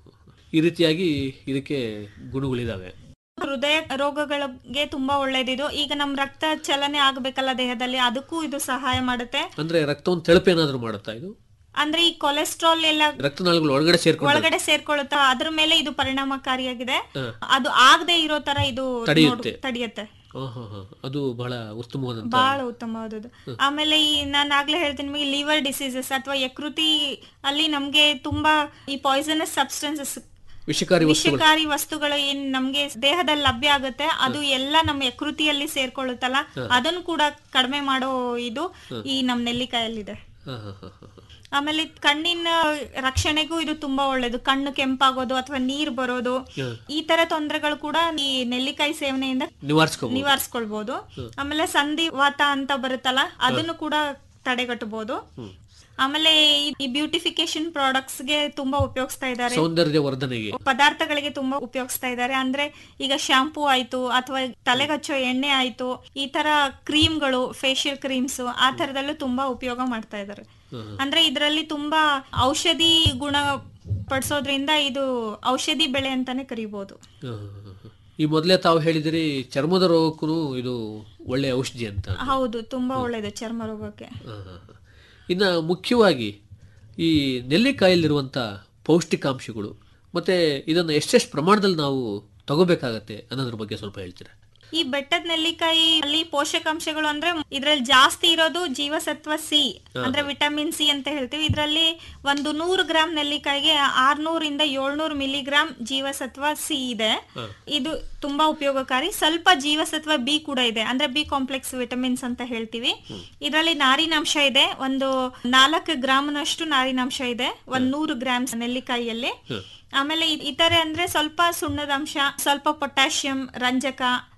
ಈ ರೀತಿಯಾಗಿ ಇದಕ್ಕೆ ಗುಣಗಳಿದಾವೆ ಹೃದಯ ರೋಗಗಳಿಗೆ ತುಂಬಾ ಒಳ್ಳೇದಿದು ಈಗ ನಮ್ ರಕ್ತ ಚಲನೆ ಆಗ್ಬೇಕಲ್ಲ ದೇಹದಲ್ಲಿ ಅದಕ್ಕೂ ಇದು ಸಹಾಯ ಮಾಡುತ್ತೆ ಅಂದ್ರೆ ರಕ್ತವನ್ನು ತೆಳುಪು ಏನಾದ್ರು ಮಾಡುತ್ತಾ ಇದು ಅಂದ್ರೆ ಈ ಕೊಲೆಸ್ಟ್ರಾಲ್ ಎಲ್ಲ ರಕ್ತನಾಳಗಳು ಒಳಗಡೆ ಸೇರ್ಕೊಂಡು ಒಳಗಡೆ ಸೇರ್ಕೊಳ್ಳುತ್ತಾ ಅದ್ರ ಮೇಲೆ ಇದು ಪರಿಣಾಮಕಾರಿಯಾಗಿದೆ ಅದು ಆಗದೆ ಇರೋ ತರ ಇದು ತಡೆಯುತ್ತೆ. ನೋಡು- ತಡೆಯುತ್ತೆ ಆ, ಹಾ, ಹಾ. ಅದು ಬಹಳ ಉತ್ತಮವಾದಂತ ಬಹಳ ಉತ್ತಮವಾದದ್ದು ಆಮೇಲೆ ಈ ನಾನು ಆಗ್ಲೇ ಹೇಳ್ತೀನಿ ನಿಮಗೆ ಲಿವರ್ ಡಿಸೀಸಸ್ ಅಥವಾ ಯಕೃತಿ ಅಲ್ಲಿ ನಮ್ಗೆ ತುಂಬಾ ಈ ಪಾಯ್ಸನಸ್ ಸಬ್ಸ್ಟೆನ್ಸಸ್ ವಿಷಕಾರಿ ವಸ್ತುಗಳು ವಿಷಕಾರಿ ವಸ್ತುಗಳು ಏನ್ ನಮ್ಗೆ ದೇಹದಲ್ಲಿ ಲಭ್ಯ ಆಗುತ್ತೆ ಅದು ಎಲ್ಲ ನಮ್ಮ ಯಕೃತಿಯಲ್ಲಿ ಸೇರ್ಕೊಳ್ಳುತ್ತಲ್ಲ ಅದನ್ನು ಕೂಡ ಕಡಿಮೆ ಮಾಡೋ ಇದು ಈ ನಮ್ ನೆಲ್ಲಿಕಾಯಲ್ಲಿದೆ ಹಾ, ಹಾ, ಹಾ, ಹಾ, ಹಾ. ಆಮೇಲೆ ಕಣ್ಣಿನ ರಕ್ಷಣೆಗೂ ಇದು ತುಂಬಾ ಒಳ್ಳೇದು ಕಣ್ಣು ಕೆಂಪಾಗೋದು ಅಥವಾ ನೀರ್ ಬರೋದು ಈ ತರ ತೊಂದರೆಗಳು ಕೂಡ ಈ ನೆಲ್ಲಿಕಾಯಿ ಸೇವನೆಯಿಂದ ನಿವಾರಿಸ್ಕೋಬಹುದು ನಿವಾರಿಸ್ಕೊಳ್ಬಹುದು ಆಮೇಲೆ ಸಂಧಿವಾತ ಅಂತ ಬರುತ್ತಲ್ಲ ಅದನ್ನು ಕೂಡ ತಡೆಗಟ್ಟಬಹುದು ಆಮೇಲೆ ಈ- ಈ ಬ್ಯೂಟಿಫಿಕೇಶನ್ ಪ್ರಾಡಕ್ಟ್ಸ್ ಗೆ ತುಂಬಾ ಉಪಯೋಗಿಸ್ತಾ ಇದ್ದಾರೆ ಸೌಂದರ್ಯ ವರ್ಧನೆಗೆ ಪದಾರ್ಥಗಳಿಗೆ ತುಂಬಾ ಉಪಯೋಗಿಸ್ತಾ ಇದ್ದಾರೆ ಅಂದ್ರೆ ಈಗ ಶಾಂಪೂ ಆಯ್ತು ಅಥವಾ ತಲೆಗೆ ಹಚ್ಚೋ ಎಣ್ಣೆ ಆಯ್ತು ಈ ತರ ಕ್ರೀಮ್ಗಳು ಫೇಶಿಯಲ್ ಕ್ರೀಮ್ಸ್ ಆ ತರದಲ್ಲೂ ತುಂಬಾ ಉಪಯೋಗ ಮಾಡ್ತಾ ಇದ್ದಾರೆ ಅಂದ್ರೆ ಇದರಲ್ಲಿ ತುಂಬಾ ಔಷಧಿ ಗುಣ ಪಡಿಸೋದ್ರಿಂದ ಇದು ಔಷಧಿ ಬೆಳೆ ಅಂತಾನೆ ಕರಿಬಹುದು ಹಾ, ಹಾ, ಹಾ. ಈ ಮೊದಲೇ ತಾವು ಹೇಳಿದಿರಿ ಚರ್ಮದ ರೋಗಕ್ಕೂ ಇದು ಒಳ್ಳೆ ಔಷಧಿ ಅಂತ ಹೌದು ತುಂಬಾ ಒಳ್ಳೇದು ಚರ್ಮ ರೋಗಕ್ಕೆ ಹಾ, ಹಾ, ಹಾ. ಇನ್ನ ಮುಖ್ಯವಾಗಿ ಈ ನೆಲ್ಲಿಕಾಯಲ್ಲಿರುವಂತ ಪೌಷ್ಟಿಕಾಂಶಗಳು ಮತ್ತೆ ಇದನ್ನು ಎಷ್ಟೆಷ್ಟು ಪ್ರಮಾಣದಲ್ಲಿ ನಾವು ತಗೋಬೇಕಾಗತ್ತೆ ಅನ್ನೋದ್ರ ಬಗ್ಗೆ ಸ್ವಲ್ಪ ಹೇಳ್ತೀರಾ ಈ ಬೆಟ್ಟದ ನೆಲ್ಲಿಕಾಯಿ ಅಲ್ಲಿ ಪೋಷಕಾಂಶಗಳು ಅಂದ್ರೆ ಇದ್ರಲ್ಲಿ ಜಾಸ್ತಿ ಇರೋದು ಜೀವಸತ್ವ ಸಿ ಅಂದ್ರೆ ವಿಟಮಿನ್ ಸಿ ಅಂತ ಹೇಳ್ತೀವಿ ಇದ್ರಲ್ಲಿ ಒಂದು ನೂರು ಗ್ರಾಮ್ ನೆಲ್ಲಿಕಾಯಿಗೆ ಆರ್ನೂರಿಂದ ಏಳ್ನೂರು ಮಿಲಿಗ್ರಾಮ್ ಜೀವಸತ್ವ ಸಿ ಇದೆ ಇದು ತುಂಬಾ ಉಪಯೋಗಕಾರಿ ಸ್ವಲ್ಪ ಜೀವಸತ್ವ ಬಿ ಕೂಡ ಇದೆ ಅಂದ್ರೆ ಬಿ ಕಾಂಪ್ಲೆಕ್ಸ್ ವಿಟಮಿನ್ಸ್ ಅಂತ ಹೇಳ್ತೀವಿ ಇದರಲ್ಲಿ ನಾರಿನಾಂಶ ಇದೆ ಒಂದು ನಾಲ್ಕು ಗ್ರಾಮ್ನಷ್ಟು ನಾರಿನಾಂಶ ಇದೆ ಒಂದ್ ನೂರು ಗ್ರಾಮ್ಸ್ ನೆಲ್ಲಿಕಾಯಿಯಲ್ಲಿ ಆಮೇಲೆ ಇ- ಇತರೆ ಅಂದ್ರೆ ಸ್ವಲ್ಪ ಸುಣ್ಣದ ಅಂಶ ಸ್ವಲ್ಪ ಪೊಟ್ಯಾಷಿಯಂ ರಂಜಕ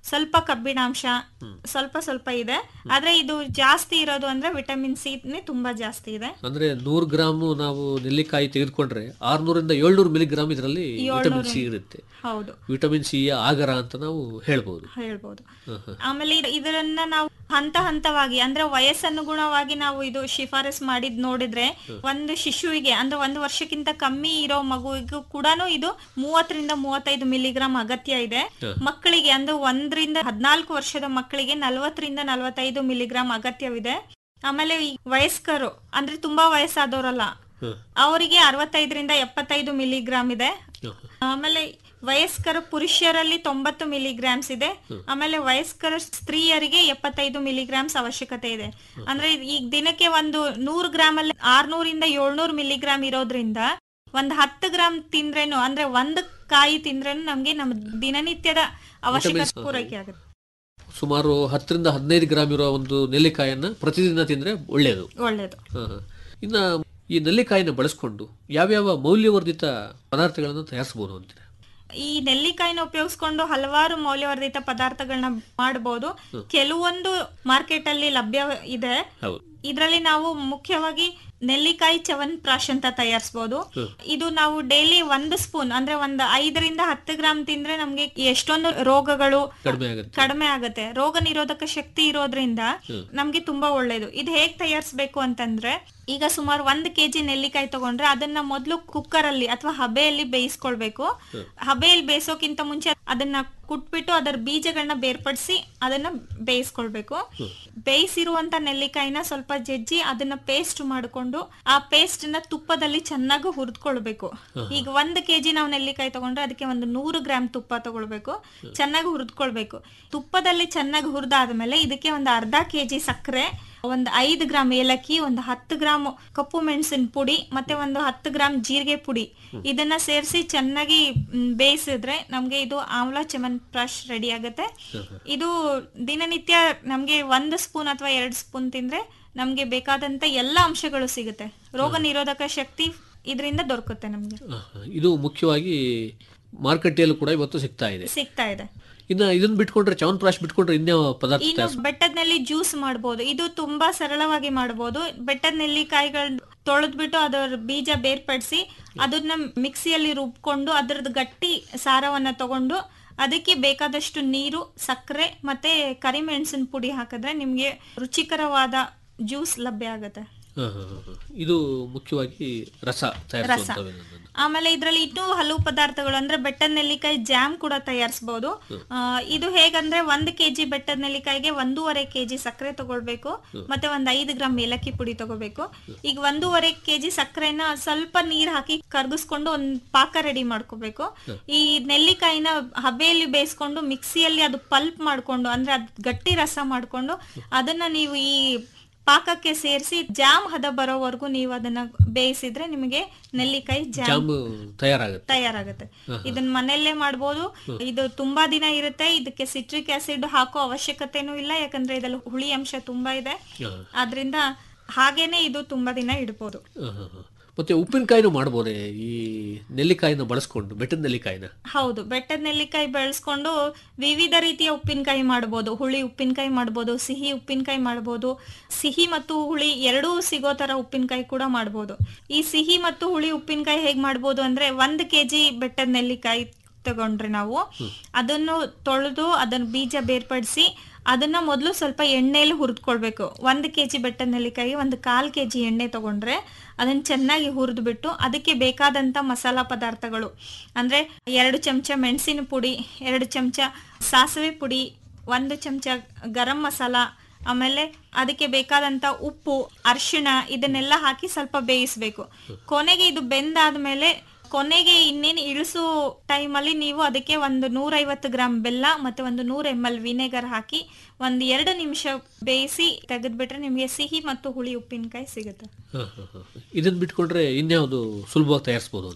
ಸ್ವಲ್ಪ ಕಬ್ಬಿಣಾಂಶ ಸ್ವಲ್ಪ ಸ್ವಲ್ಪ ಇದೆ ಆದ್ರೆ ಇದು ಜಾಸ್ತಿ ಇರೋದು ಅಂದ್ರೆ ವಿಟಮಿನ್ ಸಿ ತುಂಬಾ ಜಾಸ್ತಿ ಇದೆ ಅಂದ್ರೆ ನೂರು ಗ್ರಾಮ್ ನಾವು ನೆಲ್ಲಿಕಾಯಿ ತೆಗೆದುಕೊಂಡ್ರೆ ಆರ್ನೂರಿಂದ ಏಳ್ನೂರು ಮಿಲಿಗ್ರಾಮ್ ಇದರಲ್ಲಿ ವಿಟಮಿನ್ ಸಿ ಇರುತ್ತೆ ಹೌದು ವಿಟಮಿನ್ ಸಿ ಆಗರ ಅಂತ ನಾವು ಹೇಳ್ಬೋದು ಹೇಳ್ಬೋದು ಆಮೇಲೆ ಇದ್- ಇದನ್ನ ನಾವು ಹಂತ ಹಂತವಾಗಿ ಅಂದ್ರೆ ವಯಸ್ಸನುಗುಣವಾಗಿ ನಾವು ಇದು ಶಿಫಾರಸ್ ಮಾಡಿದ್ ನೋಡಿದ್ರೆ ಒಂದು ಶಿಶುವಿಗೆ ಅಂದ್ರೆ ಒಂದು ವರ್ಷಕ್ಕಿಂತ ಕಮ್ಮಿ ಇರೋ ಮಗುವಿಗೂ ಕೂಡ ಇದು ಮೂವತ್ತರಿಂದ ಮೂವತ್ತೈದು ಮಿಲಿಗ್ರಾಮ್ ಅಗತ್ಯ ಇದೆ ಮಕ್ಕಳಿಗೆ ಅಂದ್ರೆ ಒಂದರಿಂದ ಹದಿನಾಲ್ಕು ವರ್ಷದ ಮಕ್ಕಳಿಗೆ ನಲವತ್ತರಿಂದ ನಲವತ್ತೈದು ಮಿಲಿಗ್ರಾಮ್ ಅಗತ್ಯವಿದೆ ಆಮೇಲೆ ಈ ವಯಸ್ಕರು ಅಂದ್ರೆ ತುಂಬಾ ವಯಸ್ಸಾದವರಲ್ಲ ಅವರಿಗೆ ಅರವತ್ತೈದರಿಂದ ಎಪ್ಪತ್ತೈದು ಮಿಲಿಗ್ರಾಮ್ ಇದೆ ಆಮೇಲೆ ವಯಸ್ಕರ ಪುರುಷರಲ್ಲಿ ತೊಂಬತ್ತು ಮಿಲಿಗ್ರಾಮ್ಸ್ ಇದೆ ಆಮೇಲೆ ವಯಸ್ಕರ ಸ್ತ್ರೀಯರಿಗೆ ಎಪ್ಪತ್ತೈದು ಮಿಲಿಗ್ರಾಮ್ಸ್ ಅವಶ್ಯಕತೆ ಇದೆ ಅಂದ್ರೆ ಈಗ ದಿನಕ್ಕೆ ಒಂದು ನೂರು ಗ್ರಾಮ್ ಅಲ್ಲಿ ಆರ್ನೂರಿಂದ ಏಳ್ನೂರು ಮಿಲಿಗ್ರಾಮ್ ಇರೋದ್ರಿಂದ ಒಂದ್ ಹತ್ತು ಗ್ರಾಮ್ ತಿಂದ್ರೇನು ಅಂದ್ರೆ ಒಂದ್ ಕಾಯಿ ತಿಂದ್ರೇನು ನಮ್ಗೆ ನಮ್ಮ ದಿನನಿತ್ಯದ ಅವಶ್ಯಕತೆ ಪೂರೈಕೆ ಆಗುತ್ತೆ ಸುಮಾರು ಹತ್ತರಿಂದ ಹದಿನೈದು ಗ್ರಾಮ್ ಇರೋ ಒಂದು ನೆಲ್ಲಿಕಾಯನ್ನ ಪ್ರತಿದಿನ ತಿಂದ್ರೆ ಒಳ್ಳೆಯದು ಒಳ್ಳೇದು ಹ, ಹ. ಇನ್ನ ಈ ನೆಲ್ಲಿಕಾಯಿನ ಬಳಸ್ಕೊಂಡು ಯಾವ್ಯಾವ ಮೌಲ್ಯವರ್ಧಿತ ಪದಾರ್ಥಗಳನ್ನು ತಯಾರಿಸಬಹುದು ಅಂತೀರಾ ಈ ನೆಲ್ಲಿಕಾಯಿನ ಉಪಯೋಗಿಸ್ಕೊಂಡು ಹಲವಾರು ಮೌಲ್ಯವರ್ಧಿತ ಪದಾರ್ಥಗಳನ್ನ ಮಾಡಬಹುದು ಕೆಲವೊಂದು ಮಾರ್ಕೆಟ್ ಅಲ್ಲಿ ಲಭ್ಯ ಇದೆ ಹೌದು ಇದರಲ್ಲಿ ನಾವು ಮುಖ್ಯವಾಗಿ ನೆಲ್ಲಿಕಾಯಿ ಚವನ್ ಪ್ರಾಶ್ ಅಂತ ತಯಾರಿಸಬಹುದು ಇದು ನಾವು ಡೈಲಿ ಒಂದು ಸ್ಪೂನ್ ಅಂದ್ರೆ ಒಂದು ಐದರಿಂದ ಹತ್ತು ಗ್ರಾಮ್ ತಿಂದ್ರೆ ನಮ್ಗೆ ಎಷ್ಟೊಂದು ರೋಗಗಳು ಕಡಿಮೆ ಆಗುತ್ತೆ ಕಡಿಮೆ ಆಗುತ್ತೆ ರೋಗ ನಿರೋಧಕ ಶಕ್ತಿ ಇರೋದ್ರಿಂದ ನಮ್ಗೆ ತುಂಬಾ ಒಳ್ಳೇದು ಇದು ಹೇಗ್ ತಯಾರಿಸಬೇಕು ಅಂತಂದ್ರೆ ಈಗ ಸುಮಾರು ಒಂದ್ ಕೆಜಿ ನೆಲ್ಲಿಕಾಯಿ ತಗೊಂಡ್ರೆ ಅದನ್ನ ಮೊದಲು ಕುಕ್ಕರ್ ಅಲ್ಲಿ ಅಥವಾ ಹಬೆಯಲ್ಲಿ ಬೇಯಿಸ್ಕೊಳ್ಬೇಕು ಹಬೆಯಲ್ಲಿ ಬೇಯಿಸೋಕ್ಕಿಂತ ಮುಂಚೆ ಅದನ್ನ ಕುಟ್ಬಿಟ್ಟು ಅದರ ಬೀಜಗಳನ್ನ ಬೇರ್ಪಡಿಸಿ ಅದನ್ನ ಬೇಯಿಸ್ಕೊಳ್ಬೇಕು ಬೇಯಿಸಿರುವಂತ ನೆಲ್ಲಿಕಾಯಿನ ಸ್ವಲ್ಪ ಜಜ್ಜಿ ಅದನ್ನ ಪೇಸ್ಟ್ ಮಾಡ್ಕೊಂಡು ಆ ಪೇಸ್ಟ್ ನ ತುಪ್ಪದಲ್ಲಿ ಚೆನ್ನಾಗಿ ಹುರಿದ್ಕೊಳ್ಬೇಕು ಈಗ ಒಂದ್ ಕೆಜಿ ನಾವು ನೆಲ್ಲಿಕಾಯಿ ತಗೊಂಡ್ರೆ ಅದಕ್ಕೆ ಒಂದು ನೂರು ಗ್ರಾಮ್ ತುಪ್ಪ ತಗೊಳ್ಬೇಕು ಚೆನ್ನಾಗಿ ಹುರಿದ್ಕೊಳ್ಬೇಕು ತುಪ್ಪದಲ್ಲಿ ಚೆನ್ನಾಗಿ ಹುರಿದಾದ್ಮೇಲೆ ಇದಕ್ಕೆ ಒಂದು ಅರ್ಧ ಕೆಜಿ ಸಕ್ಕರೆ ಒಂದು ಐದು ಗ್ರಾಮ್ ಏಲಕ್ಕಿ ಒಂದು ಹತ್ತು ಗ್ರಾಮ್ ಕಪ್ಪು ಮೆಣಸಿನ ಪುಡಿ ಮತ್ತೆ ಒಂದು ಹತ್ತು ಗ್ರಾಮ್ ಜೀರಿಗೆ ಪುಡಿ ಇದನ್ನ ಸೇರಿಸಿ ಚೆನ್ನಾಗಿ ಮ್, ಬೇಯಿಸಿದ್ರೆ ನಮ್ಗೆ ಇದು ಆಮ್ಲ ಚಮನ್ ಬ್ರಷ್ ರೆಡಿ ಆಗುತ್ತೆ ಇದು ದಿನನಿತ್ಯ ನಮ್ಗೆ ಒಂದು ಸ್ಪೂನ್ ಅಥವಾ ಎರಡು ಸ್ಪೂನ್ ತಿಂದ್ರೆ ನಮ್ಗೆ ಬೇಕಾದಂತ ಎಲ್ಲ ಅಂಶಗಳು ಸಿಗುತ್ತೆ ರೋಗ ನಿರೋಧಕ ಶಕ್ತಿ ಇದರಿಂದ ದೊರಕುತ್ತೆ ನಮ್ಗೆ ಹ, ಹ. ಇದು ಮುಖ್ಯವಾಗಿ ಮಾರುಕಟ್ಟೆಯಲ್ಲೂ ಕೂಡ ಇವತ್ತು ಸಿಗ್ತಾ ಇದೆ ಸಿಗ್ತಾ ಇದೆ ಇನ್ನ ಇದನ್ನ ಬಿಟ್ಕೊಂಡ್ರೆ ಚವನ್ಪ್ರಾಶ್ ಬಿಟ್ಕೊಂಡ್ರೆ ಇನ್ಯಾವ ಪದಾರ್ಥ ಇನ್ನು ತಯಾರಿಸ ಬೆಟ್ಟದ ನೆಲ್ಲಿ ಜ್ಯೂಸ್ ಮಾಡಬಹುದು ಇದು ತುಂಬಾ ಸರಳವಾಗಿ ಮಾಡಬಹುದು ಬೆಟ್ಟದ ನೆಲ್ಲಿಕಾಯಿಗಳನ್ನ ತೊಳೆದ್ಬಿಟ್ಟು ಅದರ ಬೀಜ ಬೇರ್ಪಡಿಸಿ ಅದನ್ನ ಮಿಕ್ಸಿಯಲ್ಲಿ ರುಬ್ಕೊಂಡು ಅದರದ್ದು ಗಟ್ಟಿ ಸಾರವನ್ನ ತಗೊಂಡು ಅದಕ್ಕೆ ಬೇಕಾದಷ್ಟು ನೀರು ಸಕ್ಕರೆ ಮತ್ತೆ ಕರಿಮೆಣಸಿನ ಪುಡಿ ಹಾಕಿದ್ರೆ ನಿಮ್ಗೆ ರುಚಿಕರವಾದ ಜ್ಯೂಸ್ ಲಭ್ಯ ಆಗುತ್ತೆ ಹ, ಹ, ಹ, ಹ. ಇದು ಮುಖ್ಯವಾಗಿ ರಸ ತಯಾರಿಸುವಂತವೇನನ್ನ ಆಮೇಲೆ ಇದರಲ್ಲಿ ಇನ್ನೂ ಹಲವು ಪದಾರ್ಥಗಳು ಅಂದ್ರೆ ಬೆಟ್ಟದ ನೆಲ್ಲಿಕಾಯಿ ಜಾಮ್ ಕೂಡ ತಯಾರಿಸಬಹುದು ಇದು ಹೇಗಂದ್ರೆ ಒಂದ್ ಕೆಜಿ ಬೆಟ್ಟದ ನೆಲ್ಲಿಕಾಯಿಗೆ ಒಂದೂವರೆ ಕೆಜಿ ಸಕ್ಕರೆ ತಗೊಳ್ಬೇಕು ಮತ್ತೆ ಒಂದ್ ಐದು ಗ್ರಾಮ್ ಏಲಕ್ಕಿ ಪುಡಿ ತಗೋಬೇಕು ಈಗ ಒಂದೂವರೆ ಕೆಜಿ ಸಕ್ಕರೆನ ಸ್ವಲ್ಪ ನೀರ್ ಹಾಕಿ ಕರ್ಗಿಸ್ಕೊಂಡು ಒಂದ್ ಪಾಕ ರೆಡಿ ಮಾಡ್ಕೋಬೇಕು ಈ ನೆಲ್ಲಿಕಾಯಿನ ಹಬೆಯಲ್ಲಿ ಬೇಯಿಸ್ಕೊಂಡು ಮಿಕ್ಸಿಯಲ್ಲಿ ಅದು ಪಲ್ಪ್ ಮಾಡ್ಕೊಂಡು ಅಂದ್ರೆ ಅದ್ ಗಟ್ಟಿ ರಸ ಮಾಡ್ಕೊಂಡು ಅದನ್ನ ನೀವು ಈ ಪಾಕಕ್ಕೆ ಸೇರಿಸಿ ಜಾಮ್ ಹದ ಬರೋವರೆಗೂ ನೀವು ಅದನ್ನ ಬೇಯಿಸಿದ್ರೆ ನಿಮಗೆ ನೆಲ್ಲಿಕಾಯಿ ಜಾಮ್ ಜಾಮ್ ತಯಾರಾಗುತ್ತೆ ತಯಾರಾಗುತ್ತೆ ಇದನ್ನ ಮನೆಯಲ್ಲೇ ಮಾಡ್ಬೋದು ಇದು ತುಂಬಾ ದಿನ ಇರುತ್ತೆ ಇದಕ್ಕೆ ಸಿಟ್ರಿಕ್ ಆಸಿಡ್ ಹಾಕೋ ಅವಶ್ಯಕತೆನೂ ಇಲ್ಲ ಯಾಕಂದ್ರೆ ಇದ್ರಲ್ಲಿ ಹುಳಿ ಅಂಶ ತುಂಬಾ ಇದೆ ಹ, ಆದ್ರಿಂದ ಹಾಗೇನೆ ಇದು ತುಂಬಾ ದಿನ ಇಡ್ಬೋದು ಹ, ಹ, ಹ. ಮತ್ತೆ ಉಪ್ಪಿನಕಾಯಿನೂ ಮಾಡ್ಬೋದೇ ಈ ನೆಲ್ಲಿಕಾಯಿನ ಬಳಸ್ಕೊಂಡು ಬೆಟ್ಟದ ನೆಲ್ಲಿಕಾಯಿನ ಹೌದು ಬೆಟ್ಟದ ನೆಲ್ಲಿಕಾಯಿ ಬೆಳೆಸ್ಕೊಂಡು ವಿವಿಧ ರೀತಿಯ ಉಪ್ಪಿನಕಾಯಿ ಮಾಡ್ಬೋದು ಹುಳಿ ಉಪ್ಪಿನಕಾಯಿ ಮಾಡ್ಬೋದು ಸಿಹಿ ಉಪ್ಪಿನಕಾಯಿ ಮಾಡ್ಬೋದು ಸಿಹಿ ಮತ್ತು ಹುಳಿ ಎರಡೂ ಸಿಗೋ ತರ ಉಪ್ಪಿನಕಾಯಿ ಕೂಡ ಮಾಡ್ಬೋದು ಈ ಸಿಹಿ ಮತ್ತು ಹುಳಿ ಉಪ್ಪಿನಕಾಯಿ ಹೇಗ್ ಮಾಡ್ಬೋದು ಅಂದ್ರೆ ಒಂದ್ ಕೆಜಿ ಬೆಟ್ಟದ ನೆಲ್ಲಿಕಾಯಿ ತಗೊಂಡ್ರೆ ನಾವು ಅದನ್ನು ತೊಳೆದು ಅದನ್ನ ಬೀಜ ಬೇರ್ಪಡಿಸಿ ಅದನ್ನ ಮೊದಲು ಸ್ವಲ್ಪ ಎಣ್ಣೆಯಲ್ಲಿ ಹುರಿದ್ಕೊಳ್ಬೇಕು ಒಂದು ಕೆ ಜಿ ಬೆಟ್ಟದ ನೆಲ್ಲಿಕಾಯಿ ಒಂದು ಕಾಲ್ ಕೆ ಜಿ ಎಣ್ಣೆ ತಗೊಂಡ್ರೆ ಅದನ್ನ ಚೆನ್ನಾಗಿ ಹುರಿದ್ಬಿಟ್ಟು ಅದಕ್ಕೆ ಬೇಕಾದಂತ ಮಸಾಲಾ ಪದಾರ್ಥಗಳು ಅಂದ್ರೆ ಎರಡು ಚಮಚ ಮೆಣಸಿನ ಪುಡಿ ಎರಡು ಚಮಚ ಸಾಸಿವೆ ಪುಡಿ ಒಂದು ಚಮಚ ಗರಂ ಮಸಾಲ ಆಮೇಲೆ ಅದಕ್ಕೆ ಬೇಕಾದಂತ ಉಪ್ಪು ಅರಿಶಿಣ ಇದನ್ನೆಲ್ಲ ಹಾಕಿ ಸ್ವಲ್ಪ ಬೇಯಿಸ್ಬೇಕು ಕೊನೆಗೆ ಇದು ಬೆಂದಾದ್ಮೇಲೆ ಕೊನೆಗೆ ಇನ್ನೇನು ಇಳಿಸೋ ಟೈಮಲ್ಲಿ ನೀವು ಅದಕ್ಕೆ ಒಂದು ನೂರೈವತ್ತು ಗ್ರಾಮ್ ಬೆಲ್ಲ ಮತ್ತೆ ಒಂದು ನೂರ ಎಮ್ ಎಲ್ ವಿನೆಗರ್ ಹಾಕಿ ಒಂದು ಎರಡು ನಿಮಿಷ ಬೇಯಿಸಿ ತೆಗೆದ್ಬಿಟ್ರೆ ನಿಮಗೆ ಸಿಹಿ ಮತ್ತು ಹುಳಿ ಉಪ್ಪಿನಕಾಯಿ ಸಿಗುತ್ತೆ ಹ, ಹ, ಹ. ಇದನ್ನ ಬಿಟ್ಕೊಂಡ್ರೆ ಇನ್ಯಾವುದು ಸುಲಭವಾಗಿ ತಯಾರಿಸ್ಬೋದು ಅಂತೀರಾ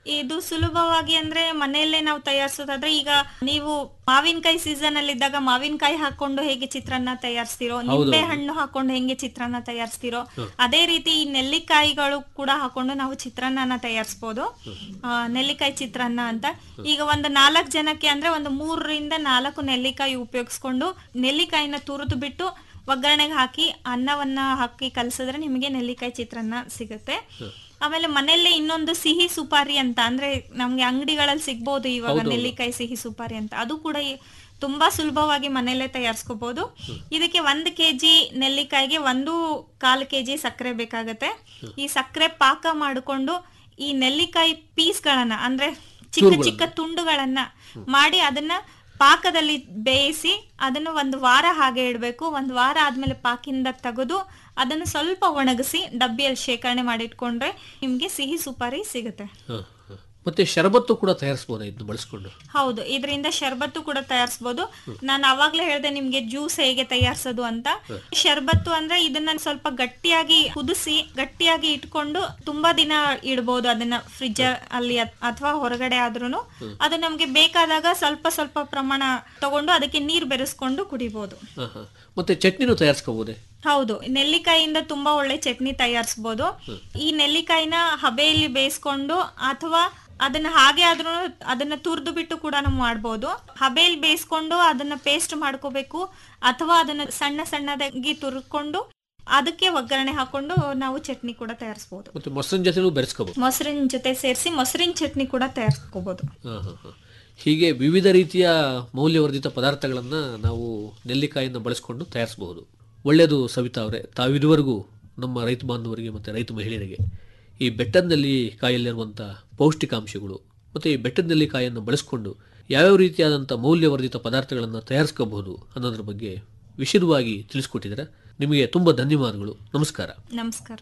ಇದು ಸುಲಭವಾಗಿ ಅಂದ್ರೆ ಮನೆಯಲ್ಲೇ ನಾವು ತಯಾರಿಸೋದಾದ್ರೆ ಈಗ ನೀವು ಮಾವಿನಕಾಯಿ ಸೀಸನ್ ಅಲ್ಲಿ ಇದ್ದಾಗ ಮಾವಿನಕಾಯಿ ಹಾಕೊಂಡು ಹೇಗೆ ಚಿತ್ರಾನ್ನ ತಯಾರಿಸ್ತಿರೋ ನಿಂಬೆ ಹಣ್ಣು ಹಾಕೊಂಡು ಹೆಂಗೆ ಚಿತ್ರಾನ್ನ ತಯಾರಿಸ್ತಿರೋ ಅದೇ ರೀತಿ ಈ ನೆಲ್ಲಿಕಾಯಿಗಳು ಕೂಡ ಹಾಕೊಂಡು ನಾವು ಚಿತ್ರಾನ್ನ ತಯಾರಿಸ್ಬೋದು ಆ, ನೆಲ್ಲಿಕಾಯಿ ಚಿತ್ರಾನ್ನ ಅಂತ ಈಗ ಒಂದು ನಾಲ್ಕು ಜನಕ್ಕೆ ಅಂದ್ರೆ ಒಂದು ಮೂರರಿಂದ ನಾಲ್ಕು ನೆಲ್ಲಿಕಾಯಿ ಉಪಯೋಗಿಸ್ಕೊಂಡು ನೆಲ್ಲಿಕಾಯಿನ ತುರಿದು ಬಿಟ್ಟು ಒಗ್ಗರಣೆಗೆ ಹಾಕಿ ಅನ್ನವನ್ನ ಹಾಕಿ ಕಲಸಿದ್ರೆ ನಿಮಗೆ ನೆಲ್ಲಿಕಾಯಿ ಚಿತ್ರಾನ್ನ ಸಿಗುತ್ತೆ ಆಮೇಲೆ ಮನೆಯಲ್ಲೇ ಇನ್ನೊಂದು ಸಿಹಿ ಸುಪಾರಿ ಅಂತ ಅಂದ್ರೆ ನಮ್ಗೆ ಅಂಗಡಿಗಳಲ್ಲಿ ಸಿಗ್ಬೋದು ಇವಾಗ ನೆಲ್ಲಿಕಾಯಿ ಸಿಹಿ ಸುಪಾರಿ ಅಂತ ಅದು ಕೂಡ ಈ- ತುಂಬಾ ಸುಲಭವಾಗಿ ಮನೆಯಲ್ಲೇ ತಯಾರಿಸ್ಕೋಬಹುದು ಇದಕ್ಕೆ ಒಂದು ಕೆಜಿ ನೆಲ್ಲಿಕಾಯಿಗೆ ಒಂದು ಕಾಲು ಕೆಜಿ ಸಕ್ಕರೆ ಬೇಕಾಗತ್ತೆ ಈ ಸಕ್ಕರೆ ಪಾಕ ಮಾಡಿಕೊಂಡು ಈ ನೆಲ್ಲಿಕಾಯಿ ಪೀಸ್ಗಳನ್ನ ಅಂದ್ರೆ ಚಿಕ್ಕ ಚಿಕ್ಕ ತುಂಡುಗಳನ್ನ ಮಾಡಿ ಅದನ್ನ ಪಾಕದಲ್ಲಿ ಬೇಯಿಸಿ ಅದನ್ನು ಒಂದು ವಾರ ಹಾಗೆ ಇಡಬೇಕು ಒಂದು ವಾರ ಆದ್ಮೇಲೆ ಪಾಕಿಂದ ತೆಗೆದು ಅದನ್ನು ಸ್ವಲ್ಪ ಒಣಗಿಸಿ ಡಬ್ಬಿಯಲ್ಲಿ ಶೇಖರಣೆ ಮಾಡಿಟ್ಕೊಂಡ್ರೆ ನಿಮ್ಗೆ ಸಿಹಿ ಸುಪಾರಿ ಸಿಗುತ್ತೆ ಹ, ಹ. ಮತ್ತೆ ಶರಬತ್ತು ಕೂಡ ತಯಾರಿಸ್ಬೋದಾ ಇದನ್ನು ಬಳಸ್ಕೊಂಡು ಹೌದು ಇದರಿಂದ ಶರ್ಬತ್ತು ಕೂಡ ತಯಾರಿಸಬಹುದು ನಾನು ಅವಾಗ್ಲೇ ಹೇಳ್ದೆ ನಿಮ್ಗೆ ಜ್ಯೂಸ್ ಹೇಗೆ ತಯಾರಿಸೋದು ಅಂತ ಶರ್ಬತ್ತು ಅಂದ್ರೆ ಇದನ್ನ ಸ್ವಲ್ಪ ಗಟ್ಟಿಯಾಗಿ ಕುದಿಸಿ ಗಟ್ಟಿಯಾಗಿ ಇಟ್ಕೊಂಡು ತುಂಬಾ ದಿನ ಇಡ್ಬೋದು ಅದನ್ನ ಫ್ರಿಜ್ ಅಲ್ಲಿ ಅಥವಾ ಹೊರಗಡೆ ಆದ್ರೂನು ಅದು ನಮ್ಗೆ ಬೇಕಾದಾಗ ಸ್ವಲ್ಪ ಸ್ವಲ್ಪ ಪ್ರಮಾಣ ತಗೊಂಡು ಅದಕ್ಕೆ ನೀರ್ ಬೆರೆಸ್ಕೊಂಡು ಕುಡಿಬಹುದು ಹ, ಹ. ಮತ್ತೆ ಚಟ್ನಿನೂ ತಯಾರಿಸ್ಕೋಬೋದೇ ಹೌದು ನೆಲ್ಲಿಕಾಯಿಯಿಂದ ತುಂಬಾ ಒಳ್ಳೆ ಚಟ್ನಿ ತಯಾರಿಸಬಹುದು ಈ ನೆಲ್ಲಿಕಾಯಿನ ಹಬೆಯಲ್ಲಿ ಬೇಯಿಸ್ಕೊಂಡು ಅಥವಾ ಅದನ್ನ ಹಾಗೆ ಆದ್ರೂ ಅದನ್ನ ತುರ್ದು ಬಿಟ್ಟು ಕೂಡ ನಾವು ಮಾಡ್ಬೋದು ಹಬೆಯಲ್ಲಿ ಬೇಯಿಸ್ಕೊಂಡು ಅದನ್ನ ಪೇಸ್ಟ್ ಮಾಡ್ಕೋಬೇಕು ಅಥವಾ ಅದನ್ನ ಸಣ್ಣ ಸಣ್ಣದಾಗಿ ತುರ್ಕೊಂಡು ಅದಕ್ಕೆ ಒಗ್ಗರಣೆ ಹಾಕೊಂಡು ನಾವು ಚಟ್ನಿ ಕೂಡ ತಯಾರಿಸಬಹುದು ಮತ್ತೆ ಮೊಸರಿನ ಜೊತೆನೂ ಬೆರೆಸ್ಕೋಬಹುದು ಮೊಸರಿನ ಜೊತೆ ಸೇರಿಸಿ ಮೊಸರಿನ ಚಟ್ನಿ ಕೂಡ ತಯಾರಿಸ್ಕೋಬಹುದು ಹ, ಹ, ಹ. ಹೀಗೆ ವಿವಿಧ ರೀತಿಯ ಮೌಲ್ಯವರ್ಧಿತ ಪದಾರ್ಥಗಳನ್ನು ನಾವು ನೆಲ್ಲಿಕಾಯಿಯನ್ನು ಬಳಸಿಕೊಂಡು ತಯಾರಿಸಬಹುದು ಒಳ್ಳೆಯದು ಸವಿತಾ ಅವರೇ ತಾವಿದುವರೆಗೂ ನಮ್ಮ ರೈತ ಬಾಂಧವರಿಗೆ ಮತ್ತು ರೈತ ಮಹಿಳೆಯರಿಗೆ ಈ ಬೆಟ್ಟದ ನೆಲ್ಲಿಕಾಯಲ್ಲಿರುವಂಥ ಪೌಷ್ಟಿಕಾಂಶಗಳು ಮತ್ತು ಈ ಬೆಟ್ಟದ ನೆಲ್ಲಿಕಾಯಿಯನ್ನು ಬಳಸಿಕೊಂಡು ಯಾವ್ಯಾವ ರೀತಿಯಾದಂಥ ಮೌಲ್ಯವರ್ಧಿತ ಪದಾರ್ಥಗಳನ್ನು ತಯಾರಿಸ್ಕೋಬಹುದು ಅನ್ನೋದ್ರ ಬಗ್ಗೆ ವಿಶದವಾಗಿ ತಿಳಿಸ್ಕೊಟ್ಟಿದ್ದೀರಾ ನಿಮಗೆ ತುಂಬ ಧನ್ಯವಾದಗಳು ನಮಸ್ಕಾರ ನಮಸ್ಕಾರ